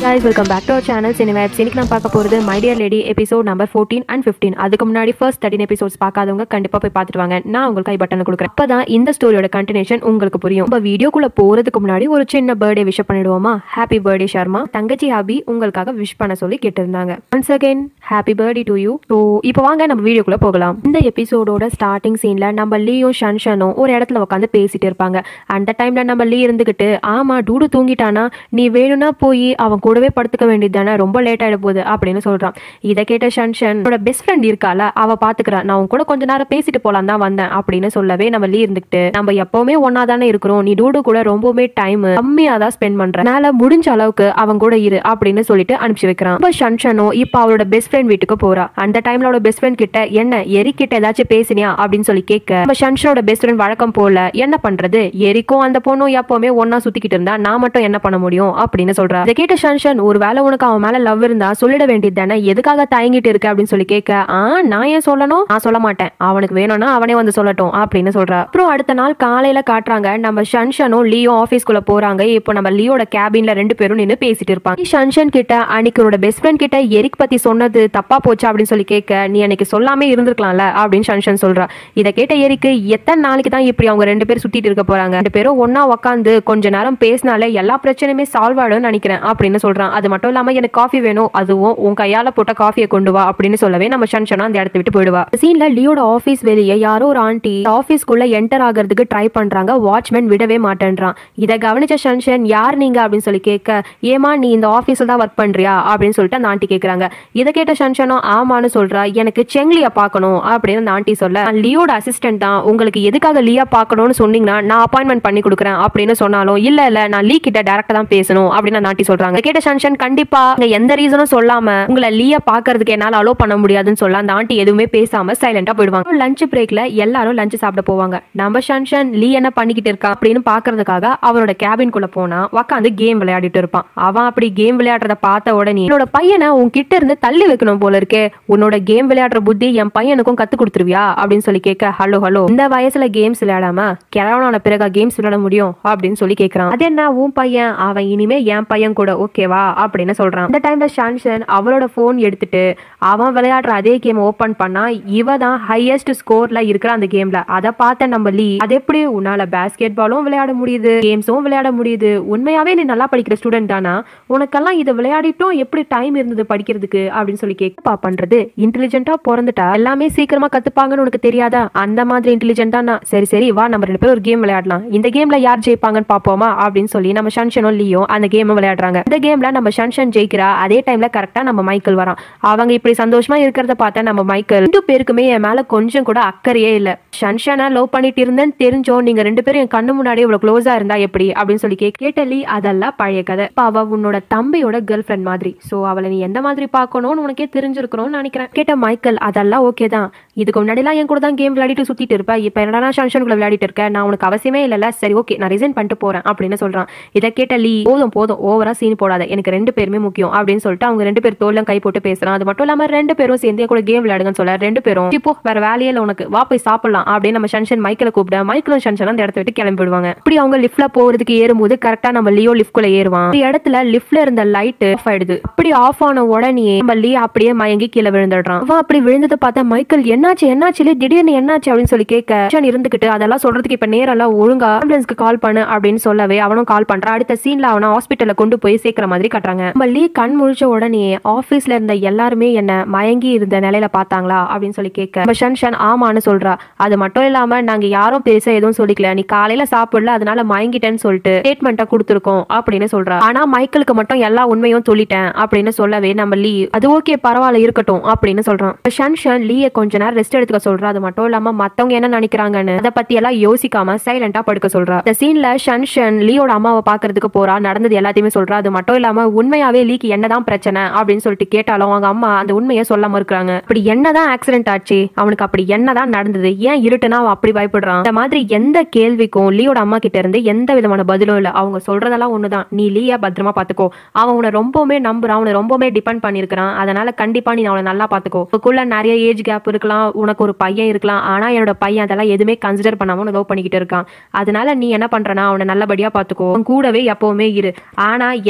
guys welcome back to our channel cinemates இன்னைக்கு நான் பார்க்க போகிறது my dear lady episode number fourteen and fifteen அதுக்கு முன்னாடி ஃபர்ஸ்ட் தேர்ட்டின் எபிசோட்ஸ் பார்க்காதவங்க கண்டிப்பாக போய் பார்த்துட்டு வாங்க நான் உங்களுக்கு கை பட்டனை கொடுக்குறேன் அப்போ தான் இந்த ஸ்டோரியோட கண்டினியூஷன் உங்களுக்கு புரியும் இப்போ வீடியோக்குள்ளே போகிறதுக்கு முன்னாடி ஒரு சின்ன பர்த்டே விஷ் பண்ணிடுவோமா ஹாப்பி பர்த்டே ஷர்மா தங்கச்சி ஹாபி உங்களுக்காக விஷ் பண்ண சொல்லி கேட்டிருந்தாங்க once again happy birthday to you so இப்போ வாங்க நம்ம வீடியோக்குள்ளே போகலாம் இந்த எபிசோடோட ஸ்டார்டிங் சீனில் நம்ம லீயும் ஷன்ஷனும் ஒரு இடத்துல உட்காந்து பேசிட்டு இருப்பாங்க அந்த டைமில் நம்ம லீ இருந்துக்கிட்டு ஆமா டூடு தூங்கிட்டானா நீ வேணும்னா போய் அவன் கூடவே படுத்துக்க வேண்டியது தானே ரொம்ப லேட் ஆயிட போகுது அப்படின்னு சொல்றான் இதை கேட்ட ஷன்ஷன் என்னோட பெஸ்ட் ஃப்ரெண்ட் இருக்கால அவ பாத்துக்கிறா நான் உன் கூட கொஞ்ச நேரம் பேசிட்டு போலாம் தான் வந்தேன் அப்படின்னு சொல்லவே நம்ம லீ இருந்துக்கிட்டு நம்ம எப்பவுமே ஒன்னா தானே இருக்கிறோம் நீ டூடு கூட ரொம்பவுமே டைம் கம்மியா தான் ஸ்பெண்ட் பண்ற அதனால முடிஞ்ச அளவுக்கு அவன் கூட இரு அப்படின்னு சொல்லிட்டு அனுப்பிச்சு வைக்கிறான் இப்போ ஷன்ஷனும் இப்போ அவளோட பெஸ்ட் ஃப்ரெண்ட் வீட்டுக்கு போறா அந்த டைம்ல அவளோட பெஸ்ட் ஃப்ரெண்ட் கிட்ட என்ன எரி கிட்ட ஏதாச்சும் பேசினியா அப்படின்னு சொல்லி கேட்க நம்ம ஷன்ஷனோட பெஸ்ட் ஃப்ரெண்ட் வழக்கம் போல என்ன பண்றது எரிக்கும் அந்த பொண்ணும் எப்பவுமே ஒன்னா சுத்திக்கிட்டு இருந்தா நான் மட்டும் என்ன பண்ண முடியும் அப்படின்னு சொல்றா இதை கேட்ட ஷன்ஷன் ஒரு வேளை உனக்கு அவன் மேல லவ் இருந்தா சொல்லிட வேண்டியது தானே எதுக்காக தயங்கிட்டு இருக்க அப்படின்னு சொல்லி கேட்க ஆ நான் ஏன் சொல்லணும் நான் சொல்ல மாட்டேன் அவனுக்கு வேணும்னா அவனே வந்து சொல்லட்டும் அப்படின்னு சொல்றா அப்புறம் அடுத்த நாள் காலையில காட்டுறாங்க நம்ம ஷன்ஷனும் லியோ ஆபீஸ்க்குள்ள போறாங்க இப்போ நம்ம லியோட கேபின்ல ரெண்டு பேரும் நின்று பேசிட்டு இருப்பாங்க ஷன்ஷன் கிட்ட அன்னைக்கு உன்னோட பெஸ்ட் ஃப்ரெண்ட் கிட்ட எரிக் பத்தி சொன்னது தப்பா போச்சு அப்படின்னு சொல்லி கேட்க நீ அன்னைக்கு சொல்லாமே இருந்திருக்கலாம்ல அப்படின்னு ஷன்ஷன் சொல்றா இதை கேட்ட எரிக்கு எத்தனை நாளைக்கு தான் இப்படி அவங்க ரெண்டு பேரும் சுத்திட்டு இருக்க போறாங்க ரெண்டு பேரும் ஒன்னா உட்காந்து கொஞ்ச நேரம் பேசினாலே எல்லா பிரச்சனையுமே சால்வ் ஆயிடும்னு நினைக்கிறேன் அப்படின்னு சொல்றான் அது மட்டும் இல்லாம எனக்கு காஃபி வேணும் அதுவும் உன் கையால போட்ட காஃபியை கொண்டு வா அப்படின்னு சொல்லவே நம்ம ஷன்ஷனும் அந்த இடத்த விட்டு போயிடுவா சீன்ல லியோட ஆபீஸ் வெளியே யாரோ ஒரு ஆண்டி ஆபீஸ்க்குள்ள என்டர் ஆகிறதுக்கு ட்ரை பண்றாங்க வாட்ச்மேன் விடவே மாட்டேன்றான் இதை கவனிச்ச ஷன்ஷன் யார் நீங்க அப்படின்னு சொல்லி கேட்க ஏமா நீ இந்த ஆபீஸ்ல தான் ஒர்க் பண்றியா அப்படின்னு சொல்லிட்டு அந்த ஆண்டி கேக்குறாங்க இதை கேட்ட ஷன்ஷனும் ஆமான்னு சொல்றா எனக்கு செங்லியா பார்க்கணும் அப்படின்னு அந்த ஆண்டி சொல்ல "நான் லியோட அசிஸ்டன்ட் தான் உங்களுக்கு எதுக்காக லியா பார்க்கணும்னு சொன்னீங்கன்னா நான் அப்பாயின்மெண்ட் பண்ணி கொடுக்குறேன் அப்படின்னு சொன்னாலும் இல்ல இல்ல நான் லீ கிட்ட டேரக்டா தான் பேசணும் அப்படின்னு அந்த ஆண்டி சொல்றாங்க இதை கேட்ட ஷன்ஷன் கண்டிப்பா நீங்க எந்த ரீசனும் சொல்லாம உங்களை லீயா பாக்குறதுக்கு என்னால அலோ பண்ண முடியாதுன்னு சொல்ல அந்த ஆண்டி எதுவுமே பேசாம சைலண்டா போயிடுவாங்க லஞ்ச் பிரேக்ல எல்லாரும் லஞ்ச் சாப்பிட போவாங்க நம்ம ஷன்ஷன் லீ என்ன பண்ணிக்கிட்டு இருக்கான் அப்படின்னு பாக்குறதுக்காக அவனோட கேபின்குள்ள போனா உட்காந்து கேம் விளையாடிட்டு இருப்பான் அவன் அப்படி கேம் விளையாடுறத பார்த்த உடனே என்னோட பையனை உன்கிட்ட இருந்து தள்ளி வைக்கணும் போல இருக்கே உன்னோட கேம் விளையாடுற புத்தி என் பையனுக்கும் கத்து கொடுத்துருவியா அப்படின்னு சொல்லி கேட்க ஹலோ ஹலோ இந்த வயசுல கேம்ஸ் விளையாடாம கிழவனான பிறகு கேம்ஸ் விளையாட முடியும் அப்படின்னு சொல்லி கேக்குறான் அது என்ன உன் பையன் அவன் இனிமே என் பையன் கூட ஓகேவா அப்படின்னு சொல்றான் இந்த டைம்ல ஷான்சன் அவளோட போன் எடுத்துட்டு அவன் விளையாடுற அதே கேம் ஓபன் பண்ணா இவ தான் ஹையஸ்ட் ஸ்கோர்ல இருக்கிற அந்த கேம்ல அதை பார்த்த நம்ம லீ அது எப்படி உன்னால பேஸ்கெட் பாலும் விளையாட முடியுது கேம்ஸும் விளையாட முடியுது உண்மையாவே நீ நல்லா படிக்கிற ஸ்டூடெண்ட் தானா உனக்கெல்லாம் இதை விளையாடிட்டும் எப்படி டைம் இருந்தது படிக்கிறதுக்கு அப்படின்னு சொல்லி கேட்கப்பா பண்றது இன்டெலிஜென்ட்டா பிறந்துட்டா எல்லாமே சீக்கிரமா கத்துப்பாங்கன்னு உனக்கு தெரியாதா அந்த மாதிரி இன்டெலிஜென்ட்டா நான் சரி சரி வா நம்ம ரெண்டு பேரும் ஒரு கேம் விளையாடலாம் இந்த கேம்ல யார் ஜெயிப்பாங்கன்னு பாப்போமா அப்படின்னு சொல்லி நம்ம ஷன்ஷனும் லியும் அந்த கேம் விளையாடுறாங்க இந்த கேம்ல நம்ம ஷன்ஷன் ஜெயிக்கிறா அதே டைம்ல கரெக்டா நம்ம மைக்கேல் வரான் அவங்க இப்படி சந்தோஷமா இருக்கிறத பார்த்தா நம்ம மைக்கேல் ரெண்டு பேருக்குமே என் மேல கொஞ்சம் கூட அக்கறையே இல்ல ஷன்ஷனை லவ் பண்ணிட்டு இருந்தேன்னு தெரிஞ்சோம் நீங்க ரெண்டு பேரும் என் கண்ணு முன்னாடி இவ்வளவு க்ளோஸா இருந்தா எப்படி அப்படின்னு சொல்லி கேட்க கேட்டலி அதெல்லாம் பழைய கதை இப்ப அவ உன்னோட தம்பியோட கேர்ள் ஃப்ரெண்ட் மாதிரி சோ அவளை நீ எந்த மாதிரி பார்க்கணும்னு உனக்கே தெரிஞ்சிருக்கணும்னு நினைக்கிறேன் கேட்ட மைக்கேல் அதெல்லாம் ஓகே தான் இதுக்கு முன்னாடிலாம் என் கூட தான் கேம் விளையாடிட்டு சுத்திட்டு இருப்ப இப்ப என்னடா ஷன்ஷனுக்குள்ள விளையாடிட்டு இருக்க நான் உனக்கு அவசியமே இல்லல சரி ஓகே நான் ரிசைன் பண்ணிட்டு போறேன் அப்படின்னு சொல்றான் இதை கேட்ட லீ போதும் போதும் ஓவரா சீன் போடாத எனக்கு ரெண்டு பேருமே முக்கியம் அப்படின்னு சொல்லிட்டு அவங்க ரெண்டு பேர் தோல்லம் கை போட்டு பேசுறான் அது மட்டும் இல்லாம ரெண்டு பேரும் சேர்ந்து என் கூட கேம் விளையாடுங்கன்னு சொல்ல ரெண்டு பேரும் இப்போ வேற வேலையே இல்ல உனக்கு வா போய் சாப்பிடலாம் அப்படின்னு நம்ம ஷன்ஷன் மைக்கேல கூப்பிட மைக்கேலும் ஷன்ஷன் அந்த இடத்த விட்டு கிளம்பிடுவாங்க இப்படி அவங்க லிஃப்ட்ல போறதுக்கு ஏறும்போது கரெக்டா நம்ம லியோ லிஃப்ட்குள்ள ஏறுவான் இந்த இடத்துல லிஃப்ட்ல இருந்த லைட் ஆஃப் ஆயிடுது அப்படி ஆஃப் ஆன உடனே நம்ம லீ அப்படியே மயங்கி கீழே விழுந்துடுறான் அவன் அப்படி விழுந்ததை பார்த்தா மைக்கேல் என்னாச்சு என்னாச்சு திடீர்னு என்னாச்சு அப்படின்னு சொல்லி கேட்க ஷன் இருந்துகிட்டு அதெல்லாம் சொல்றதுக்கு இப்ப நேரெல்லாம் ஒழுங்கா ஆம்புலன்ஸ்க்கு கால் பண்ணு அப்படின்னு சொல்லவே அவனும் கால் பண்றான் அடுத்த சீன்ல அவனை ஹாஸ்பிட்டல்ல கொண்டு போய் சேர்க்கிற மாதிரி கட்டுறாங்க நம்ம லீ கண் முழிச்ச உடனே ஆபீஸ்ல இருந்த எல்லாருமே என்ன மயங்கி இருந்த நிலையில பார்த்தாங்களா அப்படின்னு சொல்லி கேட்க நம்ம ஷன் ஷன் ஆமான்னு சொல்றா அது மட்டும் இல்லாம நாங்க யாரும் பெருசா எதுவும் சொல்லிக்கல நீ காலையில சாப்பிடல அதனால மயங்கிட்டேன்னு சொல்லிட்டு ஸ்டேட்மெண்ட்டா கொடுத்துருக்கோம் அப்படின்னு சொல்றா ஆனா மைக்கேலுக்கு மட்டும் எல்லா உண்மையும் சொல்லிட்டேன் அப்படின்னு சொல்லவே நம்ம லீ அது ஓகே பரவாயில்ல இருக்கட்டும் அப்படின்னு சொல்றான் ஷன் ஷன் லீய கொஞ்ச நேரம் ரெஸ்ட் எடுத்துக்க சொல்றா அது மட்டும் இல்லாம மத்தவங்க என்ன நினைக்கிறாங்கன்னு அதை பத்தி எல்லாம் யோசிக்காம சைலண்டா படுக்க சொல்றா இந்த சீன்ல ஷன் ஷன் லீயோட அம்மாவை பாக்குறதுக்கு போறா நடந்தது எல்லாத்தையுமே சொல்றா அது மட்டும் இல்லாம உண்மையாவே லீக்கு என்னதான் பிரச்சனை அப்படின்னு சொல்லிட்டு கேட்டாலும் அவங்க அம்மா அந்த உண்மையை சொல்லாம இருக்கிறாங்க அப்படி என்னதான் ஆக்சிடென்ட் ஆச்சு அவனுக்கு அப்படி என்னதான் நடந்தது ஏன் இருட்டுனா அவன் அப்படி பயப்படுறான் இந்த மாதிரி எந்த கேள்விக்கும் லீயோட அம்மா கிட்ட இருந்து எந்த விதமான பதிலும் இல்ல அவங்க சொல்றதெல்லாம் ஒண்ணுதான் நீ லீயா பத்திரமா பாத்துக்கோ அவன் உன்னை ரொம்பவுமே நம்புறான் அவனை ரொம்பவுமே டிபெண்ட் பண்ணிருக்கான் அதனால கண்டிப்பா நீ அவனை நல்லா பாத்துக்கோ உனக்குள்ள நிறைய ஏஜ் கேப் இருக்கலாம் உனக்கு ஒரு பையன் இருக்கலாம் ஆனா என்னோட பையன் அதெல்லாம் எதுவுமே கன்சிடர் பண்ணாம லவ் பண்ணிக்கிட்டு இருக்கான் அதனால நீ என்ன பண்றனா அவனை நல்லபடியா பாத்துக்கோ அவன் கூடவே எப்பவுமே இரு ஆனா எந்த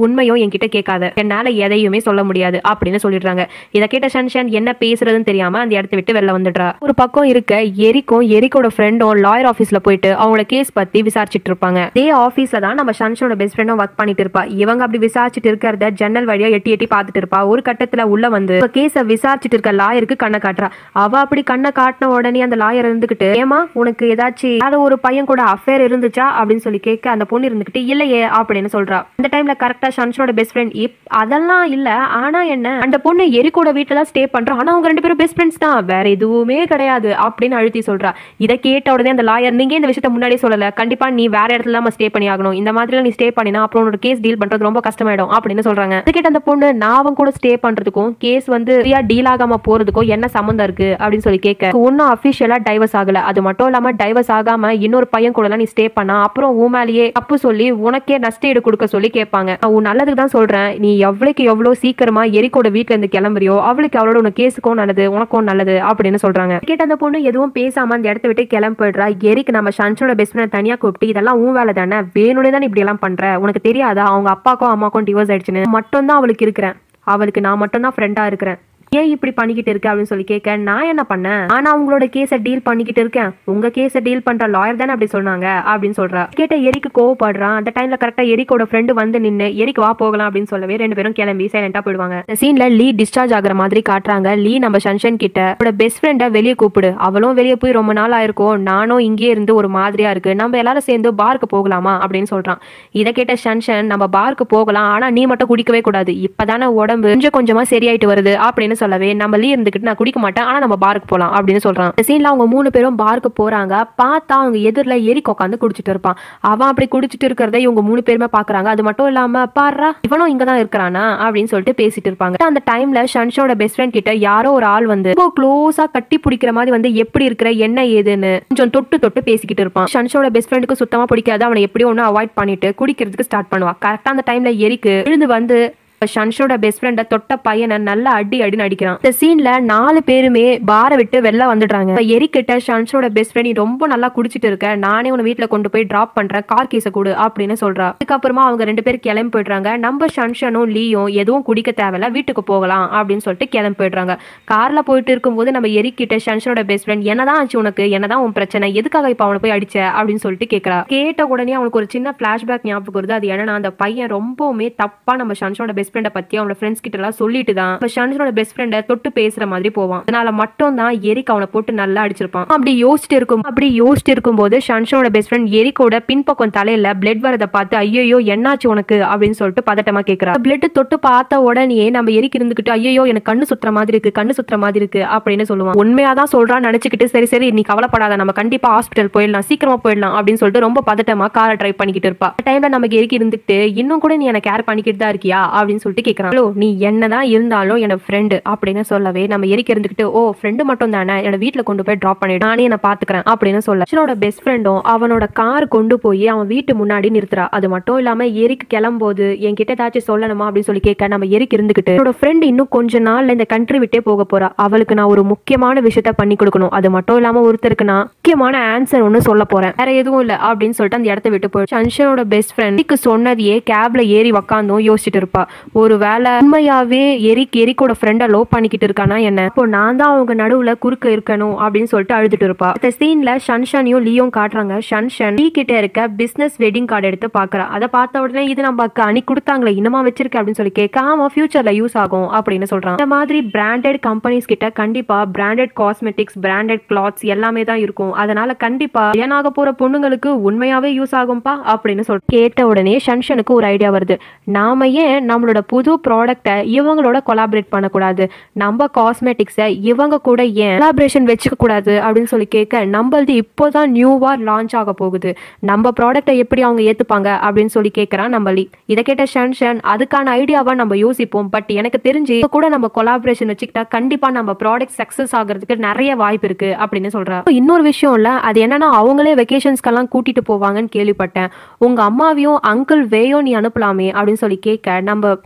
உண்மையும் என்கிட்ட கேட்காத என்னால எதையுமே சொல்ல முடியாது அப்படின்னு சொல்லிடுறாங்க இதை கேட்ட ஷன்ஷன் என்ன பேசுறதுன்னு தெரியாம அந்த இடத்த விட்டு வெளில வந்துடுறா ஒரு பக்கம் இருக்க எரிக்கும் எரிக்கோட ஃப்ரெண்டும் லாயர் ஆஃபீஸ்ல போயிட்டு அவங்களோட கேஸ் பத்தி விசாரிச்சுட்டு இருப்பாங்க அதே ஆஃபீஸ்ல தான் நம்ம ஷன்ஷனோட பெஸ்ட் ஃப்ரெண்டும் ஒர்க் பண்ணிட்டு இருப்பா இவங்க அப்படி விசாரிச்சுட்டு இருக்கிறத ஜன்னல் வழியா எட்டி எட்டி பார்த்துட்டு இருப்பா ஒரு கட்டத்துல உள்ள வந்து கேஸ விசாரிச்சுட்டு இருக்க லாயருக்கு கண்ணை காட்டுறா அவ அப்படி கண்ணை காட்டின உடனே அந்த லாயர் இருந்துகிட்டு ஏமா உனக்கு ஏதாச்சும் வேற ஒரு பையன் கூட அஃபேர் இருந்துச்சா அப்படின்னு சொல்லி கேட்க அந்த பொண்ணு இருந்துகிட்டு இல்லையே அப்படின்னு சொல்றா அந்த டைம்ல கரெக்டா ஷன்ஷனோட பெஸ்ட் ஃப்ரெண்ட் அதெல்லாம் இல்ல ஆனா என்ன அந்த பொண்ணு எரிக்கோட வீட்டுல தான் ஸ்டே பண்றா ஆனா அவங்க ரெண்டு பேரும் பெஸ்ட் ஃப்ரெண்ட்ஸ் தான் வேற எதுவுமே கிடையாது அப்படின்னு அழுத்தி சொல்றா இதை கேட்ட உடனே அந்த லாயர் நீங்க இந்த விஷயத்த முன்னாடியே சொல்லல கண்டிப்பா நீ வேற இடத்துல நம்ம ஸ்டே பண்ணி ஆகணும் இந்த மாதிரி நீ ஸ்டே பண்ணினா அப்புறம் உன்னோட கேஸ் டீல் பண்றது ரொம்ப கஷ்டமாயிடும் அப்படின்னு சொல்றாங்க இது கேட்ட அந்த பொண்ணு நான் அவன் கூட ஸ்டே பண்றதுக்கும் கேஸ் வந்து சரியா டீல் ஆகாம போறதுக்கும் என்ன சம்மந்தம் இருக்கு அப்படின்னு சொல்லி கேட்க ஒன்னும் அபிஷியலா டைவர்ஸ் ஆகல அது மட்டும் இல்லாம டைவர்ஸ் ஆகாம இன்னொரு பையன் கூட நீ ஸ்டே பண்ணா அப்புறம் உன் மேலேயே தப்பு சொல்லி உனக்கே நஷ்டஈடு கொடுக்க சொல்லி கேட்பாங்க நான் உன் நல்லதுக்கு தான் சொல்றேன் நீ எவ்வளவுக்கு எவ்வளவு சீக்கிரமா எரிக்கோட வீட்ல இருந்து கிளம்புறியோ அவளுக்கு அவளோட உனக்கு கேஸுக்கும் நல்லது உனக்கும் நல்லது அப்படின்னு சொல்றாங்க கேட்ட அந்த பொண்ணு எதுவும் பேசாம அந்த இடத்த விட்டு கிளம்பி போயிடுறா எரிக்கு நம்ம ஷன்ஷனோட பெஸ்ட் ஃப்ரெண்ட் தனியா கூப்பிட்டு இதெல்லாம் உன் வேலை தானே வேணும்னே தான் இப்படி எல்லாம் பண்ற உனக்கு தெரியாதா அவங்க அப்பாக்கும் அம்மாக்கும் டிவோர்ஸ் ஆயிடுச்சுன்னு மட்டும் தான் அவளுக்கு இருக்கிறேன் அவளுக்கு நான் மட்டும் தான் ஃப்ரெண்டா இருக்கிறேன் ஏன் இப்படி பண்ணிக்கிட்டு இருக்க அப்படின்னு சொல்லி கேட்க நான் என்ன பண்ணேன் ஆனா அவங்களோட கேஸை டீல் பண்ணிக்கிட்டு இருக்கேன் உங்க கேஸை டீல் பண்ற லாயர் தானே அப்படி சொன்னாங்க அப்படின்னு சொல்றா கேட்ட எரிக்கு கோவப்படுறான் அந்த டைம்ல கரெக்டா எரிக்கோட ஃப்ரெண்டு வந்து நின்று எரிக்கு வா போகலாம் அப்படின்னு சொல்லவே ரெண்டு பேரும் கிளம்பி சைலண்டா போயிடுவாங்க இந்த சீன்ல லீ டிஸ்சார்ஜ் ஆகுற மாதிரி காட்டுறாங்க லீ நம்ம ஷன்ஷன் கிட்ட அவரோட பெஸ்ட் ஃப்ரெண்டை வெளியே கூப்பிடு அவளும் வெளியே போய் ரொம்ப நாள் ஆயிருக்கும் நானும் இங்கே இருந்து ஒரு மாதிரியா இருக்கு நம்ம எல்லாரும் சேர்ந்து பார்க்கு போகலாமா அப்படின்னு சொல்றான் இதை கேட்ட ஷன்ஷன் நம்ம பார்க்கு போகலாம் ஆனா நீ மட்டும் குடிக்கவே கூடாது இப்பதானே உடம்பு கொஞ்சம் கொஞ்சமா சரியாயிட்டு வருது அப்படின்னு சொல்லவே நம்ம லீ இருந்துகிட்டு நான் குடிக்க மாட்டேன் ஆனா நம்ம பார்க்கு போலாம் அப்படின்னு சொல்றான் இந்த சீன்ல அவங்க மூணு பேரும் பார்க்கு போறாங்க பார்த்தா அவங்க எதிரில் எரிக்கு உட்காந்து குடிச்சிட்டு இருப்பான் அவன் அப்படி குடிச்சிட்டு இருக்கிறத இவங்க மூணு பேருமே பாக்குறாங்க அது மட்டும் இல்லாம பாடுறா இவனும் இங்க தான் இருக்கிறானா அப்படின்னு சொல்லிட்டு பேசிட்டு இருப்பாங்க அந்த டைம்ல ஷன்ஷோட பெஸ்ட் ஃப்ரெண்ட் கிட்ட யாரோ ஒரு ஆள் வந்து ரொம்ப க்ளோஸா கட்டி பிடிக்கிற மாதிரி வந்து எப்படி இருக்கிற என்ன ஏதுன்னு கொஞ்சம் தொட்டு தொட்டு பேசிக்கிட்டு இருப்பான் ஷன்ஷோட பெஸ்ட் ஃப்ரெண்டுக்கு சுத்தமா பிடிக்காது அவனை எப்படியோ ஒன்று அவாய்ட் பண்ணிட்டு குடிக்கிறதுக்கு ஸ்டார்ட் பண்ணுவா கரெக்டா அந்த டைம்ல எரிக்கு விழுந்து வந்து ஷன்ஷோட பெஸ்ட் ஃப்ரெண்ட தொட்ட பையனை நல்லா அடி அடின்னு அடிக்கிறான் இந்த சீன்ல நாலு பேருமே பாரை விட்டு வெளில வந்துடுறாங்க இப்ப எரிக்கிட்ட ஷன்ஷோட பெஸ்ட் ஃப்ரெண்ட் நீ ரொம்ப நல்லா குடிச்சிட்டு இருக்க நானே உன வீட்டுல கொண்டு போய் டிராப் பண்றேன் கார் கேஸ கொடு அப்படின்னு சொல்றா அதுக்கப்புறமா அவங்க ரெண்டு பேரும் கிளம்பி போயிடுறாங்க நம்ம ஷன்ஷனும் லீயும் எதுவும் குடிக்க தேவையில்ல வீட்டுக்கு போகலாம் அப்படின்னு சொல்லிட்டு கிளம்பி போயிடுறாங்க கார்ல போயிட்டு இருக்கும்போது நம்ம எரிக்கிட்ட ஷன்ஷனோட பெஸ்ட் ஃப்ரெண்ட் என்னதான் ஆச்சு உனக்கு என்னதான் உன் பிரச்சனை எதுக்காக இப்ப அவனை போய் அடிச்ச அப்படின்னு சொல்லிட்டு கேட்கறா கேட்ட உடனே அவனுக்கு ஒரு சின்ன பிளாஷ்பேக் ஞாபகம் வருது அது என்னன்னா அந்த பையன் ரொம்பவுமே தப்பா நம்ம ஷன்ஷனோட பெஸ்ட் ஃப்ரெண்டை பத்தி அவனோட ஃப்ரெண்ட்ஸ் கிட்ட எல்லாம் சொல்லிட்டு தான் நம்ம ஷன்ஷனோட பெஸ்ட் ஃப்ரெண்டை தொட்டு பேசுற மாதிரி போவான் அதனால மட்டும் தான் எரிக் அவனை போட்டு நல்லா அடிச்சிருப்பான் அப்படி யோசிச்சுட்டு இருக்கும் அப்படி யோசிச்சுட்டு இருக்கும்போது ஷன்ஷனோட பெஸ்ட் ஃப்ரெண்ட் எரிக்கோட பின்பக்கம் தலையில பிளட் வரதை பார்த்து ஐயோ என்னாச்சு உனக்கு அப்படின்னு சொல்லிட்டு பதட்டமா கேட்கறா பிளட் தொட்டு பார்த்த உடனே நம்ம எரிக்கு இருந்துகிட்டு ஐயோ எனக்கு கண்ணு சுத்துற மாதிரி இருக்கு கண்ணு சுத்துற மாதிரி இருக்கு அப்படின்னு சொல்லுவான் உண்மையாதான் சொல்றான்னு நினைச்சுக்கிட்டு சரி சரி நீ கவலைப்படாத நம்ம கண்டிப்பா ஹாஸ்பிட்டல் போயிடலாம் சீக்கிரமா போயிடலாம் அப்படின்னு சொல்லிட்டு ரொம்ப பதட்டமா காரை டிரைவ் பண்ணிக்கிட்டு இருப்பா டைம்ல நமக்கு எரிக்கு இருந்துட்டு இன்னும் கூட நீ என்ன கேர் பண்ணிக்கிட்டு தான் இருக்கியா அப்படின்னு சொல்லிட்டு கேட்கறான் ஹலோ நீ என்னதான் இருந்தாலும் என்னோட ஃப்ரெண்டு அப்படின்னு சொல்லவே நம்ம எரிக்க இருந்துகிட்டு ஓ ஃப்ரெண்டு மட்டும் தானே என்னோட வீட்டுல கொண்டு போய் டிராப் பண்ணிடு நானே என்ன பாத்துக்கிறேன் அப்படின்னு சொல்ல அவனோட பெஸ்ட் ஃப்ரெண்டும் அவனோட கார் கொண்டு போய் அவன் வீட்டு முன்னாடி நிறுத்துறா அது மட்டும் இல்லாம எரிக்கு கிளம்போது என்கிட்ட ஏதாச்சும் சொல்லணுமா அப்படின்னு சொல்லி கேட்க நம்ம எரிக்கு இருந்துகிட்டு என்னோட ஃப்ரெண்ட் இன்னும் கொஞ்ச நாள்ல இந்த கண்ட்ரி விட்டே போக போறா அவளுக்கு நான் ஒரு முக்கியமான விஷயத்த பண்ணி கொடுக்கணும் அது மட்டும் இல்லாம ஒருத்தருக்கு நான் முக்கியமான ஆன்சர் ஒன்னு சொல்ல போறேன் வேற எதுவும் இல்ல அப்படின்னு சொல்லிட்டு அந்த இடத்த விட்டு போயிடுச்சு சன்ஷனோட பெஸ்ட் ஃப்ரெண்ட் சொன்னதையே கேப்ல ஏறி உக்காந்தும் யோசிச்சுட்டு இருப்பா ஒரு வேலை உண்மையாவே எரிக் எரிக்கோட ஃப்ரெண்டை லோ பண்ணிக்கிட்டு இருக்கானா என்ன இப்போ நான் தான் அவங்க நடுவுல குறுக்க இருக்கணும் அப்படின்னு சொல்லிட்டு அழுதுட்டு இருப்பா இந்த சீன்ல ஷன்ஷனையும் லியும் காட்டுறாங்க ஷன்ஷன் லீ கிட்ட இருக்க பிசினஸ் வெட்டிங் கார்டு எடுத்து பாக்குறா அதை பார்த்த உடனே இது நம்ம அக்கா அன்னைக்கு கொடுத்தாங்களே இன்னமா வச்சிருக்க அப்படின்னு சொல்லி கேட்க ஆமா ஃபியூச்சர்ல யூஸ் ஆகும் அப்படின்னு சொல்றான் இந்த மாதிரி பிராண்டட் கம்பெனிஸ் கிட்ட கண்டிப்பா பிராண்டட் காஸ்மெட்டிக்ஸ் பிராண்டட் கிளாத்ஸ் எல்லாமே தான் இருக்கும் அதனால கண்டிப்பா ஏனாக போற பொண்ணுங்களுக்கு உண்மையாவே யூஸ் ஆகும்பா அப்படின்னு சொல் கேட்ட உடனே ஷன்ஷனுக்கு ஒரு ஐடியா வருது நாம ஏன் நம்மளோட புது ப்ராடக்ட்டை இவங்களோட கொலாபரேட் பண்ணக்கூடாது நம்ம காஸ்மெட்டிக்ஸை இவங்க கூட ஏன் கொலாபரேஷன் வச்சுக்க கூடாது அப்படின்னு சொல்லி கேட்க நம்மளது இப்போதான் நியூவா லான்ச் ஆக போகுது நம்ம ப்ராடக்ட்டை எப்படி அவங்க ஏத்துப்பாங்க அப்படின்னு சொல்லி கேட்கறான் நம்மளி இதை கேட்ட ஷன்ஷன் அதுக்கான ஐடியாவா நம்ம யோசிப்போம் பட் எனக்கு தெரிஞ்சு இப்ப கூட நம்ம கொலாபரேஷன் வச்சுக்கிட்டா கண்டிப்பா நம்ம ப்ராடக்ட் சக்சஸ் ஆகிறதுக்கு நிறைய வாய்ப்பு இருக்கு அப்படின்னு சொல்றா இன்னொரு விஷயம் இல்ல அது என்னன்னா அவங்களே வெக்கேஷன்ஸ்க்கெல்லாம் கூட்டிட்டு போவாங்கன்னு கேள்விப்பட்டேன் உங்க அம்மாவையும் அங்கிள் வேயோ நீ அனுப்பலாமே அப்படின்னு சொல்லி கேட்க நம்ம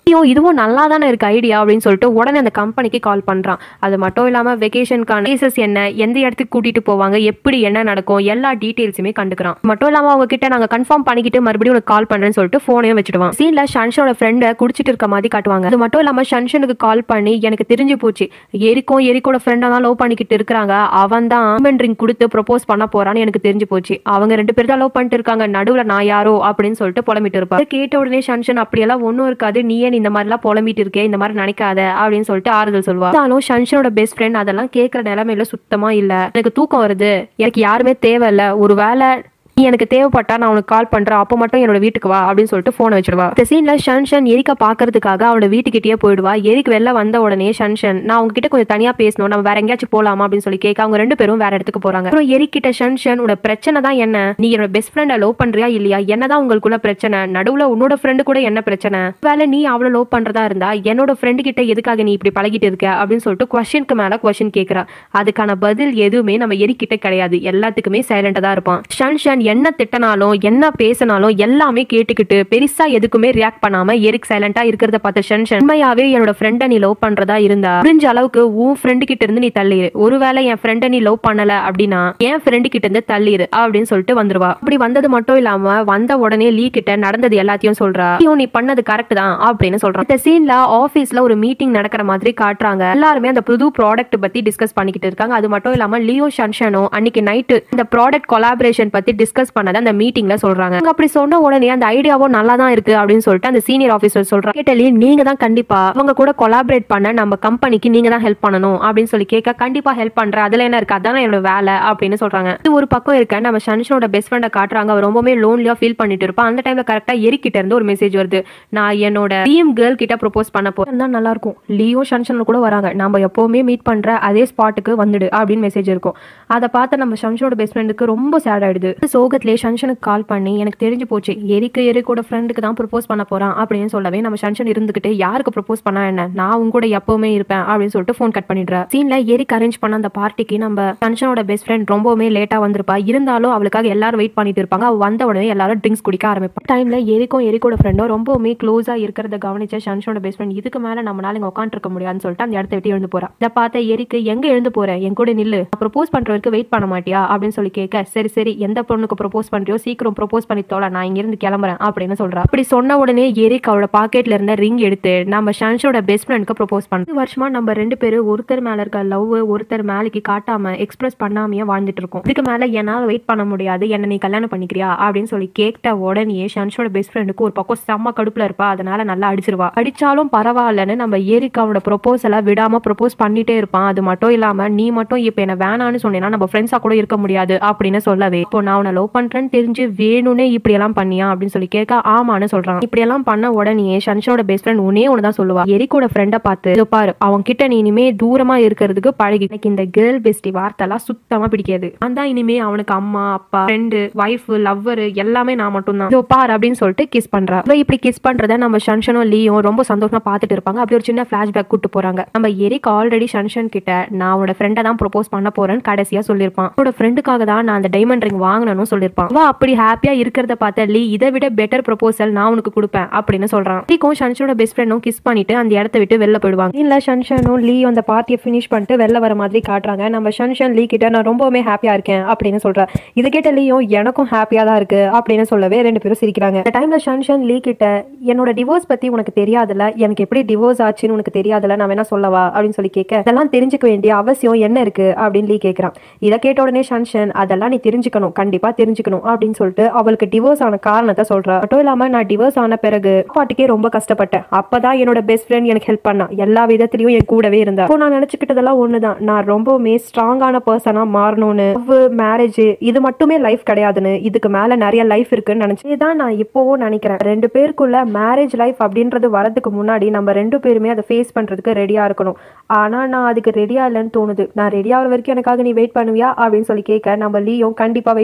ஐயோ இதுவும் நல்லா தானே இருக்கு ஐடியா அப்படின்னு சொல்லிட்டு உடனே அந்த கம்பெனிக்கு கால் பண்றான் அது மட்டும் இல்லாம வெக்கேஷனுக்கான கேசஸ் என்ன எந்த இடத்துக்கு கூட்டிட்டு போவாங்க எப்படி என்ன நடக்கும் எல்லா டீடைல்ஸுமே கண்டுக்கிறான் மட்டும் இல்லாம அவங்க கிட்ட நாங்க கன்ஃபார்ம் பண்ணிக்கிட்டு மறுபடியும் உனக்கு கால் பண்றேன்னு சொல்லிட்டு போனையும் வச்சுடுவான் சீன்ல ஷன்ஷனோட ஃப்ரெண்டை குடிச்சிட்டு இருக்க மாதிரி காட்டுவாங்க அது மட்டும் இல்லாம ஷன்ஷனுக்கு கால் பண்ணி எனக்கு தெரிஞ்சு போச்சு எரிக்கும் எரிக்கோட ஃப்ரெண்டா தான் லவ் பண்ணிக்கிட்டு இருக்காங்க அவன் தான் ரிங் கொடுத்து ப்ரொபோஸ் பண்ண போறான்னு எனக்கு தெரிஞ்சு போச்சு அவங்க ரெண்டு பேர் தான் லவ் பண்ணிட்டு இருக்காங்க நடுவுல நான் யாரோ அப்படின்னு சொல்லிட்டு புலம்பிட்டு இருப்பா இதை கேட்ட உடனே ஷன்ஷன் அப்படியெல்லாம் ஒன்றும் இருக்காது நீ ஏன் இந்த மாதிரிலாம் புலம்பிட்டு இருக்கே இந்த மாதிரி நினைக்காத அப்படின்னு சொல்லிட்டு ஆறுதல் சொல்லுவா இருந்தாலும் ஷன்ஷனோட பெஸ்ட் ஃப்ரெண்ட் அதெல்லாம் கேட்கற நிலைமையில சுத்தமா இல்ல எனக்கு தூக்கம் வருது எனக்கு யாருமே தேவையில்ல ஒரு வேலை நீ எனக்கு தேவைப்பட்டா நான் உனக்கு கால் பண்றேன் அப்போ மட்டும் என்னோட வீட்டுக்கு வா அப்படின்னு சொல்லிட்டு போனை வச்சிடுவா இந்த சீன்ல ஷன்ஷன் எரிக்க பாக்குறதுக்காக அவனோட வீட்டுக்கிட்டே போயிடுவா எரிக்கு வெளில வந்த உடனே ஷன்ஷன் நான் உங்ககிட்ட கொஞ்சம் தனியா பேசணும் நம்ம வேற எங்கேயாச்சும் போலாமா அப்படின்னு சொல்லி கேட்க அவங்க ரெண்டு பேரும் வேற இடத்துக்கு போறாங்க அப்புறம் எரிக்கிட்ட ஷன்ஷன் உட பிரச்சனை தான் என்ன நீ என்னோட பெஸ்ட் ஃப்ரெண்டை லவ் பண்றியா இல்லையா என்னதான் உங்களுக்குள்ள பிரச்சனை நடுவுல உன்னோட ஃப்ரெண்டு கூட என்ன பிரச்சனை வேலை நீ அவளை லவ் பண்றதா இருந்தா என்னோட ஃப்ரெண்டு கிட்ட எதுக்காக நீ இப்படி பழகிட்டு இருக்க அப்படின்னு சொல்லிட்டு கொஸ்டினுக்கு மேல கொஸ்டின் கேட்கறா அதுக்கான பதில் எதுவுமே நம்ம எரிக்கிட்ட கிடையாது எல்லாத்துக்குமே சைலண்டா தான் இருப்பான் ஷன்ஷன் என்ன திட்டனாலும் என்ன பேசினாலும் எல்லாமே கேட்டுக்கிட்டு பெருசா எதுக்குமே ரியாக்ட் பண்ணாம எரிக் சைலண்டா இருக்கிறத பார்த்த ஷன்ஷன் உண்மையாவே என்னோட ஃப்ரெண்டை நீ லவ் பண்றதா இருந்தா புரிஞ்ச அளவுக்கு உன் ஃப்ரெண்டு கிட்ட இருந்து நீ தள்ளிடு ஒருவேளை என் ஃப்ரெண்டை நீ லவ் பண்ணல அப்படின்னா என் ஃப்ரெண்டு கிட்ட இருந்து தள்ளிடு அப்படின்னு சொல்லிட்டு வந்துருவா அப்படி வந்தது மட்டும் இல்லாம வந்த உடனே லீ கிட்ட நடந்தது எல்லாத்தையும் சொல்றா ஐயோ நீ பண்ணது கரெக்ட் தான் அப்படின்னு சொல்றான் இந்த சீன்ல ஆபீஸ்ல ஒரு மீட்டிங் நடக்கிற மாதிரி காட்டுறாங்க எல்லாருமே அந்த புது ப்ராடக்ட் பத்தி டிஸ்கஸ் பண்ணிக்கிட்டு இருக்காங்க அது மட்டும் இல்லாம லியோ ஷன்ஷனும் அன்னைக்கு நைட்டு இந்த ப்ராடக்ட் கொலாபரேஷன் பத்தி டிஸ்கஸ் பண்ணதை அந்த மீட்டிங்ல சொல்றாங்க அவங்க அப்படி சொன்ன உடனே அந்த ஐடியாவும் நல்லா தான் இருக்கு அப்படின்னு சொல்லிட்டு அந்த சீனியர் ஆஃபீஸர் சொல்றாங்க கேட்டலி நீங்க தான் கண்டிப்பா அவங்க கூட கொலாபரேட் பண்ண நம்ம கம்பெனிக்கு நீங்க தான் ஹெல்ப் பண்ணணும் அப்படின்னு சொல்லி கேட்க கண்டிப்பா ஹெல்ப் பண்றேன் அதுல என்ன இருக்கு அதான் என்னோட வேலை அப்படின்னு சொல்றாங்க இது ஒரு பக்கம் இருக்க நம்ம ஷன்ஷனோட பெஸ்ட் ஃப்ரெண்டை காட்டுறாங்க அவர் ரொம்பவே லோன்லியா ஃபீல் பண்ணிட்டு இருப்பான் அந்த டைம்ல கரெக்டா எரிக்கிட்ட இருந்து ஒரு மெசேஜ் வருது நான் என்னோட டீம் கேர்ள் கிட்ட ப்ரொபோஸ் பண்ண போறேன் தான் நல்லா இருக்கும் லியோ ஷன்ஷன் கூட வராங்க நம்ம எப்பவுமே மீட் பண்ற அதே ஸ்பாட்டுக்கு வந்துடு அப்படின்னு மெசேஜ் இருக்கும் அதை பார்த்து நம்ம ஷன்ஷனோட பெஸ்ட் ஃப்ரெண்டுக்கு ரொம்ப சேட் ஆயிடுது சோகத்திலே ஷன்ஷனுக்கு கால் பண்ணி எனக்கு தெரிஞ்சு போச்சு எரிக்கு எரிக்கோட ஃப்ரெண்டுக்கு தான் ப்ரொபோஸ் பண்ண போறான் அப்படின்னு சொல்லவே நம்ம ஷன்ஷன் இருந்துகிட்டு யாருக்கு ப்ரொபோஸ் பண்ணா என்ன நான் உங்க கூட எப்பவுமே இருப்பேன் அப்படின்னு சொல்லிட்டு ஃபோன் கட் பண்ணிடுறா சீன்ல எரிக் அரேஞ்ச் பண்ண அந்த பார்ட்டிக்கு நம்ம ஷன்ஷனோட பெஸ்ட் ஃப்ரெண்ட் ரொம்பவுமே லேட்டா வந்திருப்பா இருந்தாலும் அவளுக்காக எல்லாரும் வெயிட் பண்ணிட்டு இருப்பாங்க அவ வந்த உடனே எல்லாரும் ட்ரிங்க்ஸ் குடிக்க ஆரம்பிப்பா டைம்ல எரிக்கும் எரிக்கோட ஃப்ரெண்டும் ரொம்பவுமே க்ளோஸா இருக்கிறத கவனிச்ச ஷன்ஷனோட பெஸ்ட் ஃப்ரெண்ட் இதுக்கு மேல நம்மளால இங்க உட்காந்துருக்க முடியாதுன்னு சொல்லிட்டு அந்த இடத்த விட்டு எழுந்து போறா இதை பார்த்த எரிக்கு எங்க எழுந்து போற என் கூட நில்லு ப்ரொபோஸ் பண்றவருக்கு வெயிட் பண்ண மாட்டியா அப்படின்னு சொல்லி கேட்க சரி சரி எந்த பொண்ணுக்கு ப்ரொபோஸ் பண்றியோ சீக்கிரம் ப்ரொபோஸ் பண்ணி தோல நான் இங்க இருந்து கிளம்புறேன் அப்படின்னு சொல்றா அப்படி சொன்ன உடனே எரிக் அவளோட பாக்கெட்ல இருந்த ரிங் எடுத்து நம்ம ஷன்ஷோட பெஸ்ட் ஃப்ரெண்டுக்கு ப்ரொபோஸ் பண்ண வருஷமா நம்ம ரெண்டு பேரும் ஒருத்தர் மேல இருக்க லவ் ஒருத்தர் மேலைக்கு காட்டாம எக்ஸ்பிரஸ் பண்ணாமையே வாழ்ந்துட்டு இருக்கோம் இதுக்கு மேல என்னால வெயிட் பண்ண முடியாது என்ன நீ கல்யாணம் பண்ணிக்கிறியா அப்படின்னு சொல்லி கேட்ட உடனே ஷன்ஷோட பெஸ்ட் ஃப்ரெண்டுக்கு ஒரு பக்கம் செம்ம கடுப்புல இருப்பா அதனால நல்லா அடிச்சிருவா அடிச்சாலும் பரவாயில்லன்னு நம்ம ஏரிக் அவனோட ப்ரொபோசலை விடாம ப்ரொபோஸ் பண்ணிட்டே இருப்பான் அது மட்டும் இல்லாம நீ மட்டும் இப்ப என்ன வேணான்னு சொன்னேன்னா நம்ம ஃப்ரெண்ட்ஸா கூட இருக்க முடியாது அப்படின்னு சொல்லவே இப்போ நான் அவனை லவ் பண்றேன்னு தெரிஞ்சு வேணும்னே இப்படி எல்லாம் பண்ணியா அப்படின்னு சொல்லி கேட்க ஆமான்னு சொல்றான் இப்படி எல்லாம் பண்ண உடனே ஷன்ஷனோட பெஸ்ட் ஃப்ரெண்ட் உன்னே ஒன்று தான் சொல்லுவா எரிக்கோட ஃப்ரெண்டை பார்த்து இதோ பாரு அவன் கிட்ட நீ இனிமே தூரமா இருக்கிறதுக்கு பழகி எனக்கு இந்த கேர்ள் பெஸ்டி வார்த்தைலாம் சுத்தமா பிடிக்காது நான் தான் இனிமே அவனுக்கு அம்மா அப்பா ஃப்ரெண்டு ஒய்ஃப் லவ்வர் எல்லாமே நான் மட்டும் தான் இதோ பாரு அப்படின்னு சொல்லிட்டு கிஸ் பண்றா இவ இப்படி கிஸ் பண்றத நம்ம ஷன்ஷனும் லீயும் ரொம்ப சந்தோஷமா பார்த்துட்டு இருப்பாங்க அப்படி ஒரு சின்ன ஃபிளாஷ்பேக் கூட்டு போறாங்க நம்ம எரிக் ஆல்ரெடி ஷன்ஷன் கிட்ட நான் அவனோட ஃப்ரெண்டை தான் ப்ரொபோஸ் பண்ண போறேன்னு கடைசியா சொல்லியிருப்பான் அவனோட ஃப்ரெண்டுக்காக தான் நான் அந்த டைமண்ட் ரிங் வாங்கணும்னு சொல்லியிருப்பான் அவ அப்படி ஹாப்பியா இருக்கிறத பார்த்த லீ இதை விட பெட்டர் ப்ரொபோசல் நான் உனக்கு கொடுப்பேன் அப்படின்னு சொல்றான் லீக்கும் ஷன்ஷனோட பெஸ்ட் ஃப்ரெண்டும் கிஸ் பண்ணிட்டு அந்த இடத்த விட்டு வெளில போயிடுவாங்க இல்ல ஷன்ஷனும் லீ அந்த பார்ட்டியை ஃபினிஷ் பண்ணிட்டு வெளில வர மாதிரி காட்டுறாங்க நம்ம ஷன்ஷன் லீ கிட்ட நான் ரொம்பவுமே ஹாப்பியா இருக்கேன் அப்படின்னு சொல்றா இது கேட்ட லீயும் எனக்கும் ஹாப்பியா தான் இருக்கு அப்படின்னு சொல்லவே ரெண்டு பேரும் சிரிக்கிறாங்க இந்த டைம்ல ஷன்ஷன் லீ கிட்ட என்னோட டிவோர்ஸ் பத்தி உனக்கு தெரியாதுல எனக்கு எப்படி டிவோர்ஸ் ஆச்சுன்னு உனக்கு தெரியாதுல நான் வேணா சொல்லவா அப்படின்னு சொல்லி கேட்க அதெல்லாம் தெரிஞ்சுக்க வேண்டிய அவசியம் என்ன இருக்கு அப்படின்னு லீ கேட்கறான் இதை கேட்ட உடனே ஷன்ஷன் அதெல்லாம் நீ தெரிஞ்சுக்கணும் கண்டிப்பா தெரிஞ்சுக்கணும் அப்படின்னு சொல்லிட்டு அவளுக்கு டிவோர்ஸ் ஆன காரணத்தை சொல்றா மட்டும் இல்லாம நான் டிவோர்ஸ் ஆன பிறகு பாட்டுக்கே ரொம்ப கஷ்டப்பட்டேன் அப்பதான் என்னோட பெஸ்ட் ஃப்ரெண்ட் எனக்கு ஹெல்ப் பண்ணா எல்லா விதத்திலயும் என் கூடவே இருந்தா இப்போ நான் நினைச்சுக்கிட்டதெல்லாம் ஒண்ணுதான் நான் ரொம்பவுமே ஸ்ட்ராங்கான பர்சனா மாறணும்னு மேரேஜ் இது மட்டுமே லைஃப் கிடையாதுன்னு இதுக்கு மேல நிறைய லைஃப் இருக்குன்னு நினைச்சு இதான் நான் இப்போவும் நினைக்கிறேன் ரெண்டு பேருக்குள்ள மேரேஜ் லைஃப் அப்படின்றது வரதுக்கு முன்னாடி நம்ம ரெண்டு பேருமே அதை ஃபேஸ் பண்றதுக்கு ரெடியா இருக்கணும் ஆனா நான் அதுக்கு ரெடியா இல்லைன்னு தோணுது நான் ரெடி ஆகிற வரைக்கும் எனக்காக நீ வெயிட் பண்ணுவியா அப்படின்னு சொல்லி கேட்க நம்ம லீயும் கண்டிப்பா வெயிட் பண்ணுவேன்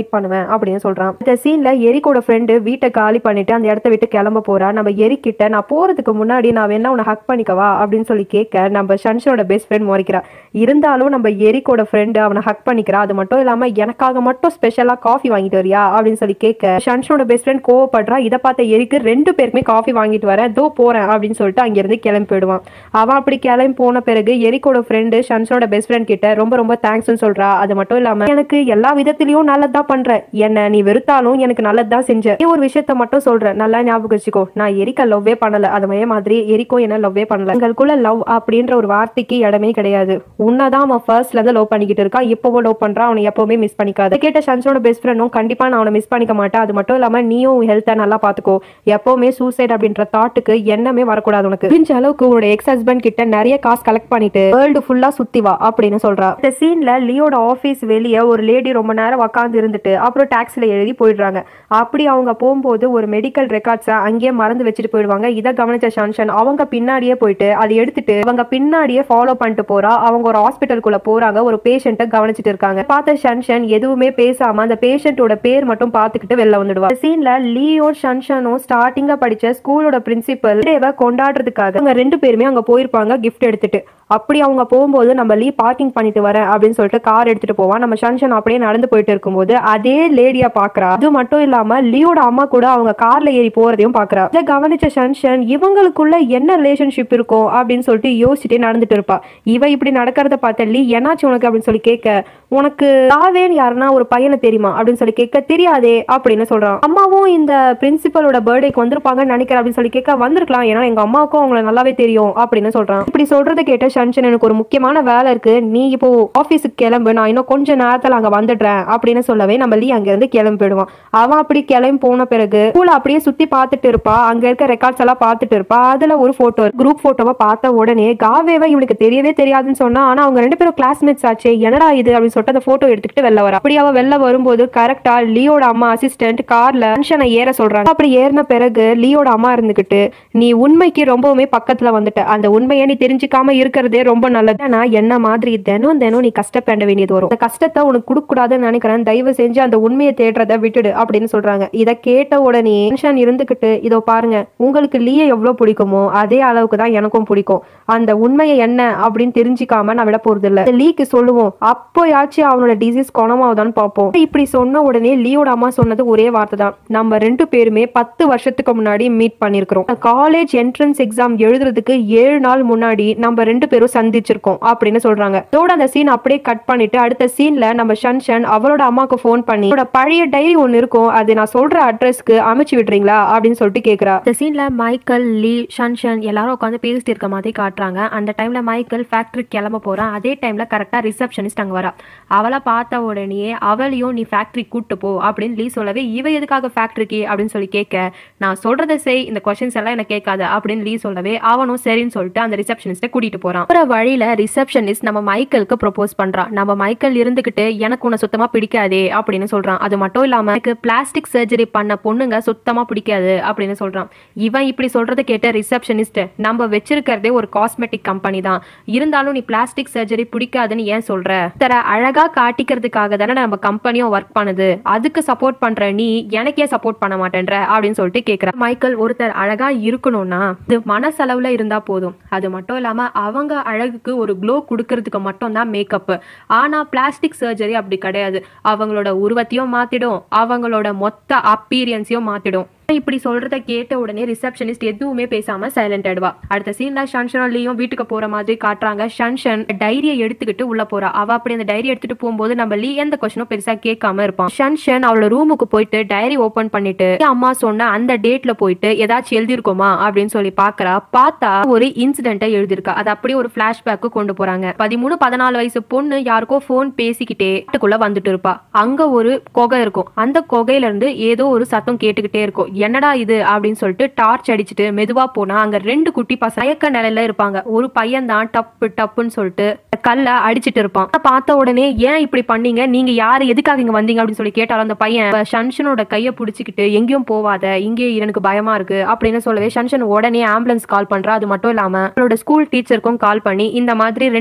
அப்படின்னு சொல்றான் இந்த சீன்ல எரிக்கோட ஃப்ரெண்டு வீட்டை காலி பண்ணிட்டு அந்த இடத்த விட்டு கிளம்ப போறா நம்ம எரிக்கிட்ட நான் போறதுக்கு முன்னாடி நான் வேணா உன்னை ஹக் பண்ணிக்கவா அப்படின்னு சொல்லி கேட்க நம்ம ஷன்ஷனோட பெஸ்ட் ஃப்ரெண்ட் முறைக்கிறா இருந்தாலும் நம்ம எரிக்கோட ஃப்ரெண்டு அவனை ஹக் பண்ணிக்கிறா அது மட்டும் இல்லாம எனக்காக மட்டும் ஸ்பெஷலா காஃபி வாங்கிட்டு வரியா அப்படின்னு சொல்லி கேட்க ஷன்ஷனோட பெஸ்ட் ஃப்ரெண்ட் கோவப்படுறா இதை பார்த்த எரிக்கு ரெண்டு பேருக்குமே காஃபி வாங்கிட்டு வரேன் தோ போறேன் அப்படின்னு சொல்லிட்டு அங்கிருந்து கிளம்பி போயிடுவான் அவன் அப்படி கிளம்பி போன பிறகு எரிக்கோட ஃப்ரெண்டு ஷன்ஷனோட பெஸ்ட் ஃப்ரெண்ட் கிட்ட ரொம்ப ரொம்ப தேங்க்ஸ்னு சொல்றா அது மட்டும் இல்லாம எனக்கு எல்லா விதத்திலயும் நல்லதுதான் பண்ற என்ன நீ வெறுத்தாலும் எனக்கு நல்லதுதான் செஞ்ச நீ ஒரு விஷயத்த மட்டும் சொல்ற நல்லா ஞாபகம் வச்சுக்கோ நான் எரிக்க லவ்வே பண்ணல அதே மாதிரி எரிக்கும் என்ன லவ்வே பண்ணல எங்களுக்குள்ள லவ் அப்படின்ற ஒரு வார்த்தைக்கு இடமே கிடையாது உன்னதான் அவன் ஃபர்ஸ்ட்ல இருந்து லவ் பண்ணிக்கிட்டு இருக்கான் இப்பவும் லவ் பண்றான் அவனை எப்பவுமே மிஸ் பண்ணிக்காது இதை கேட்ட ஷன்ஷனோட பெஸ்ட் ஃப்ரெண்டும் கண்டிப்பா நான் அவனை மிஸ் பண்ணிக்க மாட்டேன் அது மட்டும் இல்லாம நீயும் ஹெல்த்தை நல்லா பாத்துக்கோ எப்பவுமே சூசைட் அப்படின்ற தாட்டுக்கு எண்ணமே வரக்கூடாது உனக்கு புரிஞ்ச அளவுக்கு உன்னோட எக்ஸ் ஹஸ்பண்ட் கிட்ட நிறைய காசு கலெக்ட் பண்ணிட்டு வேர்ல்டு ஃபுல்லா சுத்தி வா அப்படின்னு சொல்றா இந்த சீன்ல லியோட ஆபீஸ் வெளியே ஒரு லேடி ரொம்ப நேரம் உட்காந்து இருந்துட்டு அப்புறம் டாக்ஸில எழுதி போயிடுறாங்க அப்படி அவங்க போகும்போது ஒரு மெடிக்கல் ரெக்கார்ட்ஸை அங்கேயே மறந்து வச்சுட்டு போயிடுவாங்க இதை கவனிச்ச ஷான்ஷன் அவங்க பின்னாடியே போயிட்டு அதை எடுத்துட்டு அவங்க பின்னாடியே ஃபாலோ பண்ணிட்டு போறா அவங்க ஒரு ஹாஸ்பிட்டலுக்குள்ள போறாங்க ஒரு பேஷண்ட்டை கவனிச்சிட்டு இருக்காங்க பார்த்த ஷன்ஷன் எதுவுமே பேசாம அந்த பேஷண்டோட பேர் மட்டும் பார்த்துக்கிட்டு வெளில வந்துடுவா சீன்ல லியோ ஷன்ஷனும் ஸ்டார்டிங்கா படிச்ச ஸ்கூலோட பிரின்சிபல் டேவை கொண்டாடுறதுக்காக அவங்க ரெண்டு பேருமே அங்க போயிருப்பாங்க கிஃப்ட் எடுத்துட்டு அப்படி அவங்க போகும்போது நம்ம லீ பார்க்கிங் பண்ணிட்டு வரேன் அப்படின்னு சொல்லிட்டு கார் எடுத்துட்டு போவான் நம்ம ஷன்ஷன் அப்படியே நடந்து போயிட்டு இருக்கும்போது அதே லேடியா பாக்குறா அது மட்டும் இல்லாம லியோட அம்மா கூட அவங்க கார்ல ஏறி போறதையும் பாக்குறா இதை கவனிச்ச ஷன்ஷன் இவங்களுக்குள்ள என்ன ரிலேஷன்ஷிப் இருக்கும் அப்படின்னு சொல்லிட்டு யோசிச்சுட்டே நடந்துட்டு இருப்பா இவ இப்படி நடக்கிறத பார்த்த லீ என்னாச்சு உனக்கு அப்படின்னு சொல்லி கேட்க உனக்கு தாவேன் யாருன்னா ஒரு பையனை தெரியுமா அப்படின்னு சொல்லி கேட்க தெரியாதே அப்படின்னு சொல்றான் அம்மாவும் இந்த பிரின்சிபலோட பர்த்டேக்கு வந்திருப்பாங்கன்னு நினைக்கிறேன் அப்படின்னு சொல்லி கேட்க வந்திருக்கலாம் ஏன்னா எங்க அம்மாவுக்கும் அவங்கள நல்லாவே தெரியும் அப்படின்னு சொல்றான் இப்படி சொல்றதை கேட்ட ஷன்ஷன் எனக்கு ஒரு முக்கியமான வேலை இருக்கு நீ இப்போ ஆபீஸுக்கு கிளம்பு நான் இன்னும் கொஞ்ச நேரத்துல அங்க வந்துடுறேன் அப்படின்னு சொல்லவே நம்ம லீ அங்க இருந்து கிளம்பி போயிடுவான் அவன் அப்படி கிளம்பி போன பிறகு ஸ்கூல் அப்படியே சுத்தி பார்த்துட்டு இருப்பா அங்க இருக்க ரெக்கார்ட்ஸ் எல்லாம் பார்த்துட்டு இருப்பா அதுல ஒரு போட்டோ குரூப் போட்டோவை பார்த்த உடனே காவேவை இவனுக்கு தெரியவே தெரியாதுன்னு சொன்னா ஆனா அவங்க ரெண்டு பேரும் கிளாஸ்மேட்ஸ் ஆச்சே என்னடா இது அப்படின்னு சொல்லிட்டு அந்த போட்டோ எடுத்துக்கிட்டு வெளில வரா அப்படி அவ வெளில வரும்போது கரெக்டா லியோட அம்மா அசிஸ்டன்ட் கார்ல டென்ஷனை ஏற சொல்றாங்க அப்படி ஏறின பிறகு லியோட அம்மா இருந்துகிட்டு நீ உண்மைக்கு ரொம்பவுமே பக்கத்துல வந்துட்ட அந்த உண்மையை நீ தெரிஞ்சுக்காம இருக்கிறதே ரொம்ப நல்லது ஆனா என்ன மாதிரி தினம் தினம் நீ கஷ்டப்பட வேண்டியது வரும் அந்த கஷ்டத்தை உனக்கு கொடுக்க கூடாதுன்னு நினைக்கிறேன் தயவு செஞ்சு அந்த உண்மையை தேடுறத விட்டுடு அப்படின்னு சொல்றாங்க இதை கேட்ட உடனே டென்ஷன் இருந்துகிட்டு இதோ பாருங்க உங்களுக்கு லீய எவ்வளவு பிடிக்குமோ அதே அளவுக்கு தான் எனக்கும் பிடிக்கும் அந்த உண்மையை என்ன அப்படின்னு தெரிஞ்சுக்காம நான் விட போறது இல்ல லீக்கு சொல்லுவோம் அப்போயாச்சும் அவனோட டிசீஸ் குணமாவதான்னு பார்ப்போம் இப்படி சொன்ன உடனே லீயோட அம்மா சொன்னது ஒரே வார்த்தை தான் நம்ம ரெண்டு பேருமே பத்து வருஷத்துக்கு முன்னாடி மீட் பண்ணிருக்கிறோம் காலேஜ் என்ட்ரன்ஸ் எக்ஸாம் எழுதுறதுக்கு ஏழு நாள் முன்னாடி நம்ம ரெண்டு பேரும் சந்திச்சிருக்கோம் அப்படின்னு சொல்றாங்க அதோட அந்த சீன் அப்படியே கட் பண்ணிட்டு அடுத்த சீன்ல நம்ம ஷன்ஷன் அவளோட அம்மாக்கு ஃபோன் பண்ணி அவளோட பழைய டைரி ஒன்னு இருக்கும் அது நான் சொல்ற அட்ரஸ்க்கு அமைச்சு விடுறீங்களா அப்படின்னு சொல்லிட்டு கேக்குறா இந்த சீன்ல மைக்கேல் லீ ஷன்ஷன் எல்லாரும் உட்காந்து பேசிட்டு இருக்க மாதிரி காட்டுறாங்க அந்த டைம்ல மைக்கேல் ஃபேக்டரி கிளம்ப போறான் அதே டைம்ல கரெக்டா ரிசப்ஷனிஸ்ட் அங்க வரா அவளை பார்த்த உடனே அவளையும் நீ ஃபேக்டரி கூட்டு போ அப்படின்னு லீ சொல்லவே இவ எதுக்காக ஃபேக்டரிக்கு அப்படின்னு சொல்லி கேட்க நான் சொல்றதை செய் இந்த கொஸ்டின்ஸ் எல்லாம் எனக்கு கேட்காத அப்படின்னு லீ சொல்லவே அவனும் சரின்னு சொல்லிட்டு அந்த ரிசப்ஷனிஸ்ட்டை கூட்டிட்டு போறான் போற வழியில ரிசப்ஷனிஸ்ட் நம்ம மைக்கேலுக்கு ப்ரொபோஸ் பண்றான் நம்ம மைக்கேல் இருந்துகிட்டு எனக்கு உன்னை சுத்தமா பிடிக்காதே அப்படின்னு சொல்றான் அது மட்டும் இல்லாம எனக்கு பிளாஸ்டிக் சர்ஜரி பண்ண பொண்ணுங்க சுத்தமா பிடிக்காது அப்படின்னு சொல்றான் இவன் இப்படி சொல்றதை கேட்ட ரிசப்ஷனிஸ்ட் நம்ம வச்சிருக்கிறதே ஒரு காஸ்மெட்டிக் கம்பெனி தான் இருந்தாலும் நீ பிளாஸ்டிக் சர்ஜரி பிடிக்காதுன்னு ஏன் சொல்ற தர அழகா காட்டிக்கிறதுக்காக தானே நம்ம கம்பெனியும் ஒர்க் பண்ணுது அதுக்கு சப்போர்ட் பண்ற நீ எனக்கே சப்போர்ட் பண்ண மாட்டேன்ற அப்படின்னு சொல்லிட்டு கேக்குற மைக்கேல் ஒருத்தர் அழகா இருக்கணும்னா இது மனசளவுல இருந்தா போதும் அது மட்டும் இல்லாம அவங்க அழகுக்கு ஒரு க்ளோ கொடுக்கறதுக்கு மட்டும் தான் மேக்கப் ஆனா பிளாஸ்டிக் சர்ஜரி அப்படி கிடையாது அவங்களோட உருவத்தையும் மாத்திடும் அவங்களோட மொத்த அப்பீரியன்ஸையும் மாத்திடும் இப்படி சொல்றத கேட்ட உடனே ரிசப்ஷனிஸ்ட் எதுவுமே பேசாம சைலண்ட் ஆயிடுவா அடுத்த சீன்ல ஷன்ஷனும் லீயும் வீட்டுக்கு போற மாதிரி காட்டுறாங்க ஷன்ஷன் டைரியை எடுத்துக்கிட்டு உள்ள போறா அவ அப்படி அந்த டைரி எடுத்துட்டு போகும்போது நம்ம லீ எந்த கொஸ்டினும் பெருசா கேட்காம இருப்பான் ஷன்ஷன் அவளோட ரூமுக்கு போயிட்டு டைரி ஓபன் பண்ணிட்டு அம்மா சொன்ன அந்த டேட்ல போயிட்டு ஏதாச்சும் எழுதிருக்கோமா அப்படின்னு சொல்லி பாக்குறா பார்த்தா ஒரு இன்சிடென்ட்டை எழுதிருக்கா அது அப்படியே ஒரு பிளாஷ்பேக்கு கொண்டு போறாங்க பதிமூணு பதினாலு வயசு பொண்ணு யாருக்கோ போன் பேசிக்கிட்டே வீட்டுக்குள்ள வந்துட்டு இருப்பா அங்க ஒரு கொகை இருக்கும் அந்த கொகையில இருந்து ஏதோ ஒரு சத்தம் கேட்டுக்கிட்டே இருக்கும் என்னடா இது அப்படின்னு சொல்லிட்டு டார்ச் அடிச்சுட்டு மெதுவா போனா அங்க ரெண்டு குட்டி பசங்க மயக்க நிலையில இருப்பாங்க ஒரு பையன் தான் டப்பு டப்புன்னு சொல்லிட்டு கல்ல அடிச்சிட்டு இருப்பான் அதை பார்த்த உடனே ஏன் இப்படி பண்ணீங்க நீங்க யாரு எதுக்காக இங்க வந்தீங்க அப்படின்னு சொல்லி கேட்டாலும் அந்த பையன் இப்ப ஷன்ஷனோட கைய புடிச்சுக்கிட்டு எங்கேயும் போவாத இங்கே இரு, எனக்கு பயமா இருக்கு அப்படின்னு சொல்லவே ஷன்ஷன் உடனே ஆம்புலன்ஸ் கால் பண்றா அது மட்டும் இல்லாம அவளோட ஸ்கூல் டீச்சருக்கும் கால் பண்ணி இந்த மாதிரி ரெண்டு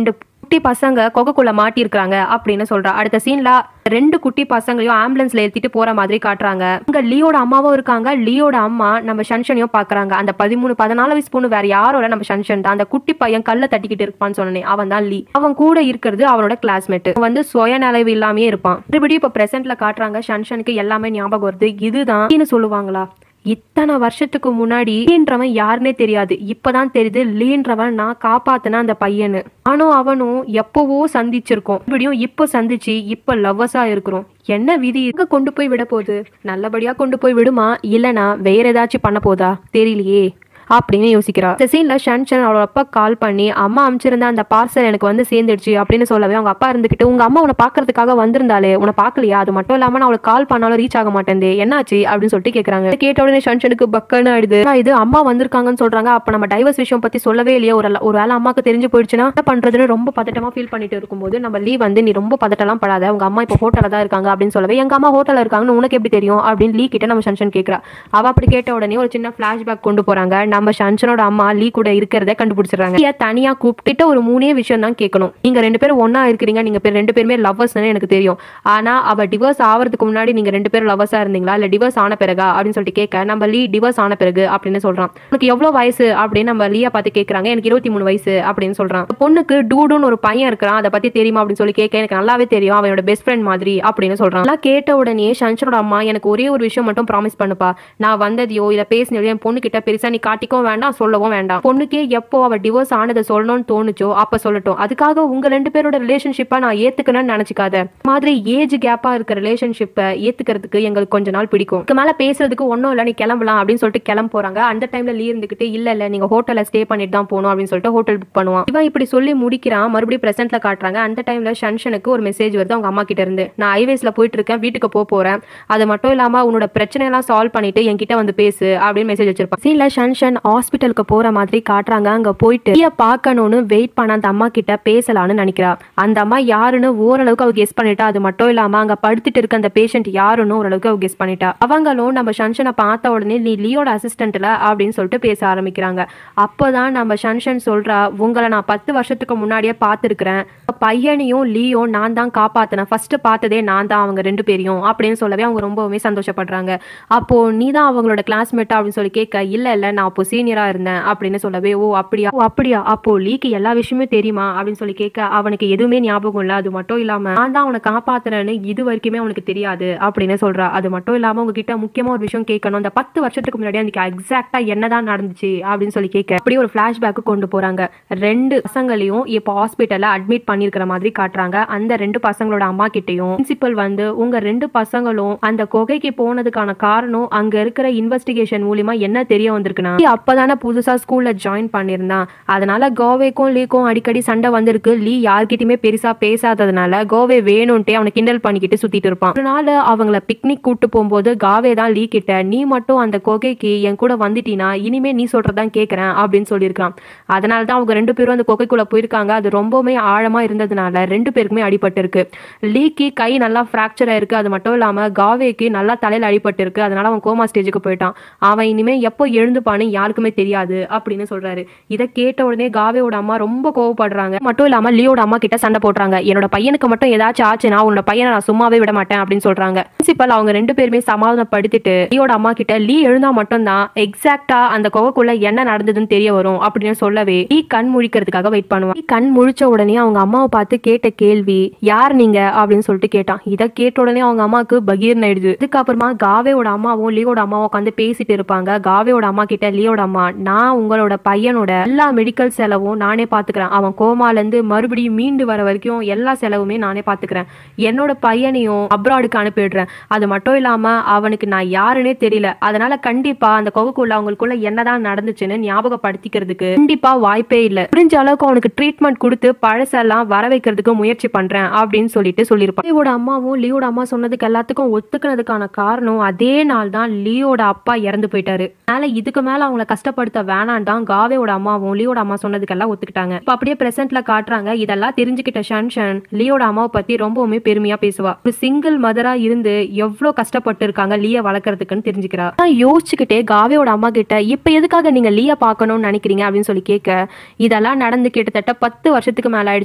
குட்டி பசங்க கொகைக்குள்ள மாட்டியிருக்காங்க அப்படின்னு சொல்றா அடுத்த சீன்ல ரெண்டு குட்டி பசங்களையும் ஆம்புலன்ஸ்ல ஏத்திட்டு போற மாதிரி காட்டுறாங்க அங்க லியோட அம்மாவும் இருக்காங்க லியோட அம்மா நம்ம ஷன்ஷனையும் பாக்குறாங்க அந்த பதிமூணு பதினாலு வயசு பொண்ணு வேற யாரோட நம்ம ஷன்ஷன் தான் அந்த குட்டி பையன் கல்ல தட்டிக்கிட்டு இருப்பான்னு சொன்னேன் அவன் தான் லீ அவன் கூட இருக்கிறது அவனோட கிளாஸ்மேட் வந்து சுயநலவு இல்லாமயே இருப்பான் மறுபடியும் இப்ப பிரசன்ட்ல காட்டுறாங்க ஷன்ஷனுக்கு எல்லாமே ஞாபகம் வருது இதுதான் சொல்லுவாங்களா இத்தனை வருஷத்துக்கு முன்னாடி லீன்றவன் யாருன்னே தெரியாது இப்பதான் தெரியுது லீன்றவன் நான் காப்பாத்தின அந்த பையனு ஆனும் அவனும் எப்பவோ சந்திச்சிருக்கோம் இப்படியும் இப்போ சந்திச்சு இப்ப லவ்வஸா இருக்கிறோம் என்ன விதி எங்க கொண்டு போய் விட போகுது நல்லபடியா கொண்டு போய் விடுமா இல்லனா வேற ஏதாச்சும் பண்ண போதா தெரியலையே அப்படின்னு யோசிக்கிறா இந்த சீன்ல ஷன்ஷன் அவளோட அப்பா கால் பண்ணி அம்மா அமைச்சிருந்த அந்த பார்சல் எனக்கு வந்து சேர்ந்துடுச்சு அப்படின்னு சொல்லவே அவங்க அப்பா இருந்துகிட்டு உங்க அம்மா உன்னை பாக்குறதுக்காக வந்திருந்தாலே உன்னை பாக்கலையா அது மட்டும் இல்லாம நான் அவளுக்கு கால் பண்ணாலும் ரீச் ஆக மாட்டேன் என்னாச்சு அப்படின்னு சொல்லிட்டு கேக்குறாங்க இதை கேட்ட உடனே ஷன்ஷனுக்கு பக்கன்னு ஆயிடுது ஆனா இது அம்மா வந்திருக்காங்கன்னு சொல்றாங்க அப்ப நம்ம டைவர்ஸ் விஷயம் பத்தி சொல்லவே இல்லையா ஒரு ஒரு வேளை அம்மாக்கு தெரிஞ்சு போயிடுச்சுன்னா என்ன பண்றதுன்னு ரொம்ப பதட்டமா ஃபீல் பண்ணிட்டு இருக்கும்போது நம்ம லீ வந்து நீ ரொம்ப பதட்டம்லாம் படாத உங்க அம்மா இப்போ ஹோட்டல்ல தான் இருக்காங்க அப்படின்னு சொல்லவே எங்க அம்மா ஹோட்டல்ல இருக்காங்கன்னு உனக்கு எப்படி தெரியும் அப்படின்னு லீ கிட்ட நம்ம ஷன்ஷன் கேக்குறா அவ அப்படி கேட்ட உடனே ஒரு சின்ன பிளாஷ்பேக் கொண்டு போறாங்க நம்ம ஷன்ஷனோட அம்மா லீ கூட இருக்கிறத கண்டுபிடிச்சிடுறாங்க லீய தனியா கூப்பிட்டு ஒரு மூணே விஷயம் தான் கேட்கணும் நீங்க ரெண்டு பேரும் ஒண்ணா இருக்கிறீங்க நீங்க பேர் ரெண்டு பேருமே லவ்வர்ஸ்னு எனக்கு தெரியும் ஆனா அவ டிவோர்ஸ் ஆவறதுக்கு முன்னாடி நீங்க ரெண்டு பேரும் லவ்வர்ஸா இருந்தீங்களா இல்ல டிவோர்ஸ் ஆன பிறகா அப்படின்னு சொல்லிட்டு கேட்க நம்ம லீ டிவோர்ஸ் ஆன பிறகு அப்படின்னு சொல்றான் உனக்கு எவ்வளவு வயசு அப்படின்னு நம்ம லீயா பார்த்து கேக்குறாங்க எனக்கு இருபத்தி மூணு வயசு அப்படின்னு சொல்றான் பொண்ணுக்கு டூடுன்னு ஒரு பையன் இருக்கிறான் அதை பத்தி தெரியுமா அப்படின்னு சொல்லி கேட்க எனக்கு நல்லாவே தெரியும் அவனோட பெஸ்ட் ஃப்ரெண்ட் மாதிரி அப்படின்னு சொல்றான் நல்லா கேட்ட உடனே ஷன்ஷனோட அம்மா எனக்கு ஒரே ஒரு விஷயம் மட்டும் ப்ராமிஸ் பண்ணுப்பா நான் வந்ததையோ இல்ல பேசினதையோ என் பொண்ணு கிட்ட பெருசா நீ காட்டிக்கவும் வேண்டாம் சொல்லவும் வேண்டாம் பொண்ணுக்கே எப்போ அவ டிவோர்ஸ் ஆனதை சொல்லணும்னு தோணுச்சோ அப்ப சொல்லட்டும் அதுக்காக உங்க ரெண்டு பேரோட ரிலேஷன்ஷிப்பை நான் ஏத்துக்கணும்னு நினைச்சுக்காத மாதிரி ஏஜ் கேப்பா இருக்க ரிலேஷன்ஷிப்பை ஏத்துக்கிறதுக்கு எங்களுக்கு கொஞ்ச நாள் பிடிக்கும் இதுக்கு மேல பேசுறதுக்கு ஒன்றும் இல்லை நீ கிளம்பலாம் அப்படின்னு சொல்லிட்டு கிளம்ப போறாங்க அந்த டைம்ல லீ இருந்துகிட்டு இல்ல இல்ல நீங்க ஹோட்டல்ல ஸ்டே பண்ணிட்டு தான் போகணும் அப்படின்னு சொல்லிட்டு ஹோட்டல் புக் பண்ணுவான் இவன் இப்படி சொல்லி முடிக்கிறான் மறுபடியும் பிரசன்ட்ல காட்டுறாங்க அந்த டைம்ல ஷன்ஷனுக்கு ஒரு மெசேஜ் வருது அவங்க அம்மா கிட்ட இருந்து நான் ஹைவேஸ்ல போயிட்டு இருக்கேன் வீட்டுக்கு போக போறேன் அது மட்டும் இல்லாம உன்னோட பிரச்சனை எல்லாம் சால்வ் பண்ணிட்டு என்கிட்ட வந்து பேசு அப்படின்னு மெசேஜ் வச்சிருப்பான் சீன்ல ஷன்ஷன் ஹாஸ்பிட்டலுக்கு போற மாதிரி காட்டுறாங்க அங்க போயிட்டு லீய பார்க்கணும்னு வெயிட் பண்ண அந்த அம்மா கிட்ட பேசலாம்னு நினைக்கிறா அந்த அம்மா யாருன்னு ஓரளவுக்கு அவ கெஸ் பண்ணிட்டா அது மட்டும் இல்லாம அங்க படுத்துட்டு இருக்க அந்த பேஷண்ட் யாருன்னு ஓரளவுக்கு அவ கெஸ் பண்ணிட்டா அவங்களும் நம்ம ஷன்ஷனை பார்த்த உடனே நீ லியோட அசிஸ்டன்ட்ல அப்படின்னு சொல்லிட்டு பேச ஆரம்பிக்கிறாங்க அப்போதான் நம்ம ஷன்ஷன் சொல்றா உங்களை நான் பத்து வருஷத்துக்கு முன்னாடியே பார்த்துருக்கிறேன் பையனையும் லீயும் நான் தான் காப்பாத்தினேன் ஃபர்ஸ்ட் பார்த்ததே நான் தான் அவங்க ரெண்டு பேரையும் அப்படின்னு சொல்லவே அவங்க ரொம்பவுமே சந்தோஷப்படுறாங்க அப்போ நீ தான் அவங்களோட கிளாஸ்மேட் அப்படின்னு சொல்லி கேட்க இல்ல இல்ல நான் அப்போ சீனியரா இருந்தேன் அப்படின்னு சொல்லவே ஓ அப்படியா ஓ அப்படியா அப்போ லீக்கு எல்லா விஷயமும் தெரியுமா அப்படின்னு சொல்லி கேட்க அவனுக்கு எதுவுமே ஞாபகம் இல்லை அது மட்டும் இல்லாம நான் தான் அவனை காப்பாத்துறேன்னு இது வரைக்குமே அவனுக்கு தெரியாது அப்படின்னு சொல்றா அது மட்டும் இல்லாம உங்ககிட்ட முக்கியமா ஒரு விஷயம் கேட்கணும் அந்த பத்து வருஷத்துக்கு முன்னாடி அன்னைக்கு எக்ஸாக்டா என்னதான் நடந்துச்சு அப்படின்னு சொல்லி கேட்க அப்படியே ஒரு பிளாஷ்பேக்கு கொண்டு போறாங்க ரெண்டு பசங்களையும் இப்போ ஹாஸ்பிட்டல்ல அட்மிட் பண்ணிருக்கிற மாதிரி காட்டுறாங்க அந்த ரெண்டு பசங்களோட அம்மா கிட்டயும் பிரின்சிபல் வந்து உங்க ரெண்டு பசங்களும் அந்த குகைக்கு போனதுக்கான காரணம் அங்க இருக்கிற இன்வெஸ்டிகேஷன் மூலியமா என்ன தெரிய வந்திருக்குன்னா லீ அப்பதானே புதுசா ஸ்கூல்ல ஜாயின் பண்ணியிருந்தான் அதனால கோவேக்கும் லீக்கும் அடிக்கடி சண்டை வந்திருக்கு லீ யார்கிட்டயுமே பெருசா பேசாததுனால கோவே வேணும்ட்டே அவனை கிண்டல் பண்ணிக்கிட்டு சுத்திட்டு இருப்பான் ஒரு நாள் அவங்கள பிக்னிக் கூட்டு போகும்போது காவே தான் லீ கிட்ட நீ மட்டும் அந்த குகைக்கு என் கூட வந்துட்டீனா இனிமே நீ சொல்றதான் கேட்கறேன் அப்படின்னு சொல்லியிருக்கான் அதனால தான் அவங்க ரெண்டு பேரும் அந்த குகைக்குள்ள போயிருக்காங்க அது ரொம்பவுமே ஆழமா இருந்ததுனால ரெண்டு பேருக்குமே அடிபட்டு இருக்கு லீக்கு கை நல்லா ஃப்ராக்சர் ஆயிருக்கு அது மட்டும் இல்லாம காவேக்கு நல்லா தலையில அடிபட்டு இருக்கு அதனால அவன் கோமா ஸ்டேஜுக்கு போயிட்டான் அவன் இனிமே எப்போ எழுந்துப்பான்னு யாருக்குமே தெரியாது அப்படின்னு சொல்றாரு இதை கேட்ட உடனே காவேவோட அம்மா ரொம்ப கோவப்படுறாங்க மட்டும் இல்லாம லியோட அம்மா கிட்ட சண்டை போடுறாங்க என்னோட பையனுக்கு மட்டும் ஏதாச்சும் ஆச்சுன்னா உன்னோட பையனை நான் சும்மாவே விட மாட்டேன் அப்படின்னு சொல்றாங்க பிரின்சிபல் அவங்க ரெண்டு பேருமே சமாதானப்படுத்திட்டு லியோட அம்மா கிட்ட லீ எழுந்தா மட்டும்தான் எக்ஸாக்டா அந்த குகைக்குள்ள என்ன நடந்ததுன்னு தெரிய வரும் அப்படின்னு சொல்லவே லீ கண் முழிக்கிறதுக்காக வெயிட் பண்ணுவான் லீ கண் முழிச்ச உடனே அவங்க அம்மாவை பார்த்து கேட்ட கேள்வி யார் நீங்க அப்படின்னு சொல்லிட்டு கேட்டான் இதை கேட்ட உடனே அவங்க அம்மாவுக்கு பகீர் ஆயிடுது இதுக்கப்புறமா காவேவோட அம்மாவும் லியோட அம்மாவும் உட்காந்து பேசிட்டு இருப்பாங்க காவேவோட அம்மா கிட்ட லியோட அம்மா நான் உங்களோட பையனோட எல்லா மெடிக்கல் செலவும் நானே பாத்துக்கிறேன் அவன் கோமால இருந்து மறுபடியும் மீண்டு வர வரைக்கும் எல்லா செலவுமே நானே பாத்துக்கிறேன் என்னோட பையனையும் அப்ராடுக்கு அனுப்பிடுறேன் அது மட்டும் இல்லாம அவனுக்கு நான் யாருன்னே தெரியல அதனால கண்டிப்பா அந்த குகைக்குள்ள அவங்களுக்குள்ள என்னதான் நடந்துச்சுன்னு ஞாபகப்படுத்திக்கிறதுக்கு கண்டிப்பா வாய்ப்பே இல்ல புரிஞ்ச அளவுக்கு அவனுக்கு ட்ரீட்மெண்ட் கொடுத்து பழசெல்லாம் வர வைக்கிறதுக்கு முயற்சி பண்றேன் அப்படின்னு சொல்லிட்டு சொல்லியிருப்பான் லியோட அம்மாவும் லியோட அம்மா சொன்னதுக்கு எல்லாத்துக்கும் ஒத்துக்கினதுக்கான காரணம் அதே நாள் தான் லியோட அப்பா இறந்து போயிட்டாரு அதனால இதுக்கு மேல அவங்கள கஷ்டப்படுத்த வேணாம் தான் காவேவோட அம்மாவும் லியோட அம்மா சொன்னதுக்கெல்லாம் ஒத்துக்கிட்டாங்க இப்ப அப்படியே பிரசன்ட்ல காட்டுறாங்க இதெல்லாம் தெரிஞ்சுக்கிட்ட ஷன்ஷன் லியோட அம்மாவை பத்தி ரொம்பவுமே பெருமையா பேசுவா ஒரு சிங்கிள் மதரா இருந்து எவ்வளவு கஷ்டப்பட்டு இருக்காங்க லீய வளர்க்கறதுக்குன்னு தெரிஞ்சுக்கிறா நான் யோசிச்சுக்கிட்டே காவேயோட அம்மா கிட்ட இப்ப எதுக்காக நீங்க லீய பார்க்கணும்னு நினைக்கிறீங்க அப்படின்னு சொல்லி கேட்க இதெல்லாம் நடந்து கிட்டத்தட்ட பத்து வருஷத்துக்கு மேல ஆயிடுச்சுமா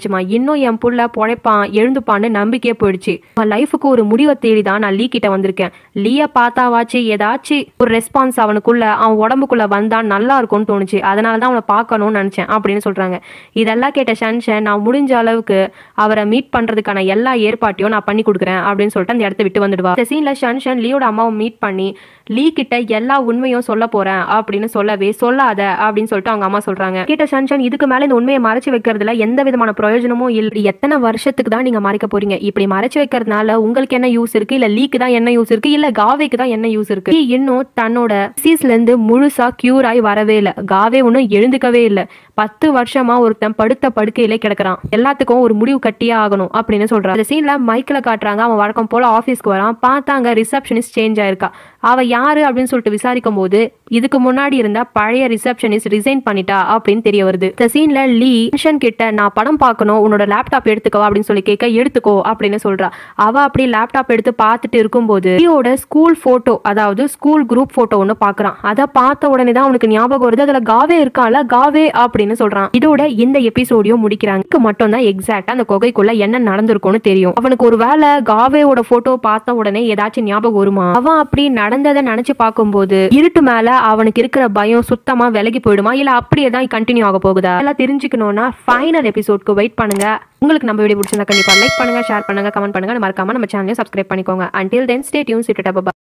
இன்னும் என் புள்ள பொழைப்பான் எழுந்துப்பான்னு நம்பிக்கையே போயிடுச்சு அவன் லைஃபுக்கு ஒரு முடிவை தேடி தான் நான் லீ கிட்ட வந்திருக்கேன் லீய பார்த்தாவாச்சு ஏதாச்சும் ஒரு ரெஸ்பான்ஸ் அவனுக்குள்ள அவன் உடம்புக்குள்ள வந்தா நல்லா இருக்கும்னு தோணுச்சு அதனால தான் அவனை பார்க்கணும்னு நினைச்சேன் அப்படின்னு சொல்றாங்க இதெல்லாம் கேட்ட ஷன்ஷன் நான் முடிஞ்ச அளவுக்கு அவரை மீட் பண்றதுக்கான எல்லா ஏற்பாட்டையும் நான் பண்ணி கொடுக்குறேன் அப்படின்னு சொல்லிட்டு அந்த இடத்த விட்டு வந்துடுவா இந்த சீன்ல ஷன்ஷன் லீயோட அம்மாவை மீட் பண்ணி லீ கிட்ட எல்லா உண்மையும் சொல்ல போறேன் அப்படின்னு சொல்லவே சொல்லாத அப்படின்னு சொல்லிட்டு அவங்க அம்மா சொல்றாங்க கேட்ட ஷன்ஷன் இதுக்கு மேல இந்த உண்மையை மறைச்சு வைக்கிறதுல எந்த விதமான பிரயோஜனமும் இல்லை எத்தனை வருஷத்துக்கு தான் நீங்க மறைக்க போறீங்க இப்படி மறைச்சு வைக்கிறதுனால உங்களுக்கு என்ன யூஸ் இருக்கு இல்ல லீக்கு தான் என்ன யூஸ் இருக்கு இல்ல காவேக்கு தான் என்ன யூஸ் இருக்கு லீ இன்னும் தன்னோட டிசீஸ்ல இருந்து முழுசா கியூர் ஆகி வரவே இல்லை காவே ஒன்றும் எழுந்துக்கவே இல்லை பத்து வருஷமா ஒருத்தன் படுத்த படுக்கையிலே கிடக்குறான் எல்லாத்துக்கும் ஒரு முடிவு கட்டியே ஆகணும் அப்படின்னு சொல்றான் அந்த சீன்ல மைக்கில காட்டுறாங்க அவன் வழக்கம் போல ஆபீஸ்க்கு வரான் பார்த்தாங்க ரிசப்ஷனிஸ்ட் சேஞ்ச் ஆயிருக்கா அவ யாரு அப்படின்னு சொல்லிட்டு விசாரிக்கும் போது இதுக்கு முன்னாடி இருந்த பழைய ரிசப்ஷனிஸ்ட் ரிசைன் பண்ணிட்டா அப்படின்னு தெரிய வருது இந்த சீன்ல லீ டென்ஷன் கிட்ட நான் படம் பார்க்கணும் உன்னோட லேப்டாப் எடுத்துக்கோ அப்படின்னு சொல்லி கேட்க எடுத்துக்கோ அப்படின்னு சொல்றா அவ அப்படி லேப்டாப் எடுத்து பார்த்துட்டு இருக்கும்போது லீயோட ஸ்கூல் போட்டோ அதாவது ஸ்கூல் குரூப் போட்டோ ஒன்று பார்க்கறான் அதை பார்த்த உடனே தான் அவனுக்கு ஞாபகம் வருது அதுல காவே இருக்கான்ல காவே அப்படின்னு சொல்றான் இதோட இந்த எபிசோடையும் முடிக்கிறாங்க இதுக்கு மட்டும் தான் எக்ஸாக்டா அந்த குகைக்குள்ள என்ன நடந்திருக்கும்னு தெரியும் அவனுக்கு ஒரு வேளை காவேவோட போட்டோ பார்த்த உடனே ஏதாச்சும் ஞாபகம் வருமா அவன் அப்படி நடந்ததை நினைச்சு பார்க்கும்போது இருட்டு மேல அவனுக்கு இருக்கிற பயம் சுத்தமா விலகி போயிடுமா இல்ல அப்படியே தான் கண்டினியூ ஆக போகுதா எல்லாம் தெரிஞ்சுக்கணும்னா ஃபைனல் எபிசோட்க்கு வெயிட் பண்ணுங்க உங்களுக்கு நம்ம வீடியோ பிடிச்சிருந்தா கண்டிப்பா லைக் பண்ணுங்க ஷேர் பண்ணுங்க கமெண்ட் பண்ணுங்க மறக்காம நம்ம சேனலையும் சப்ஸ்கிரைப் பண்ணிக்கோங்க அண்டில் தென் ஸ்டே டியூன் சிட்டு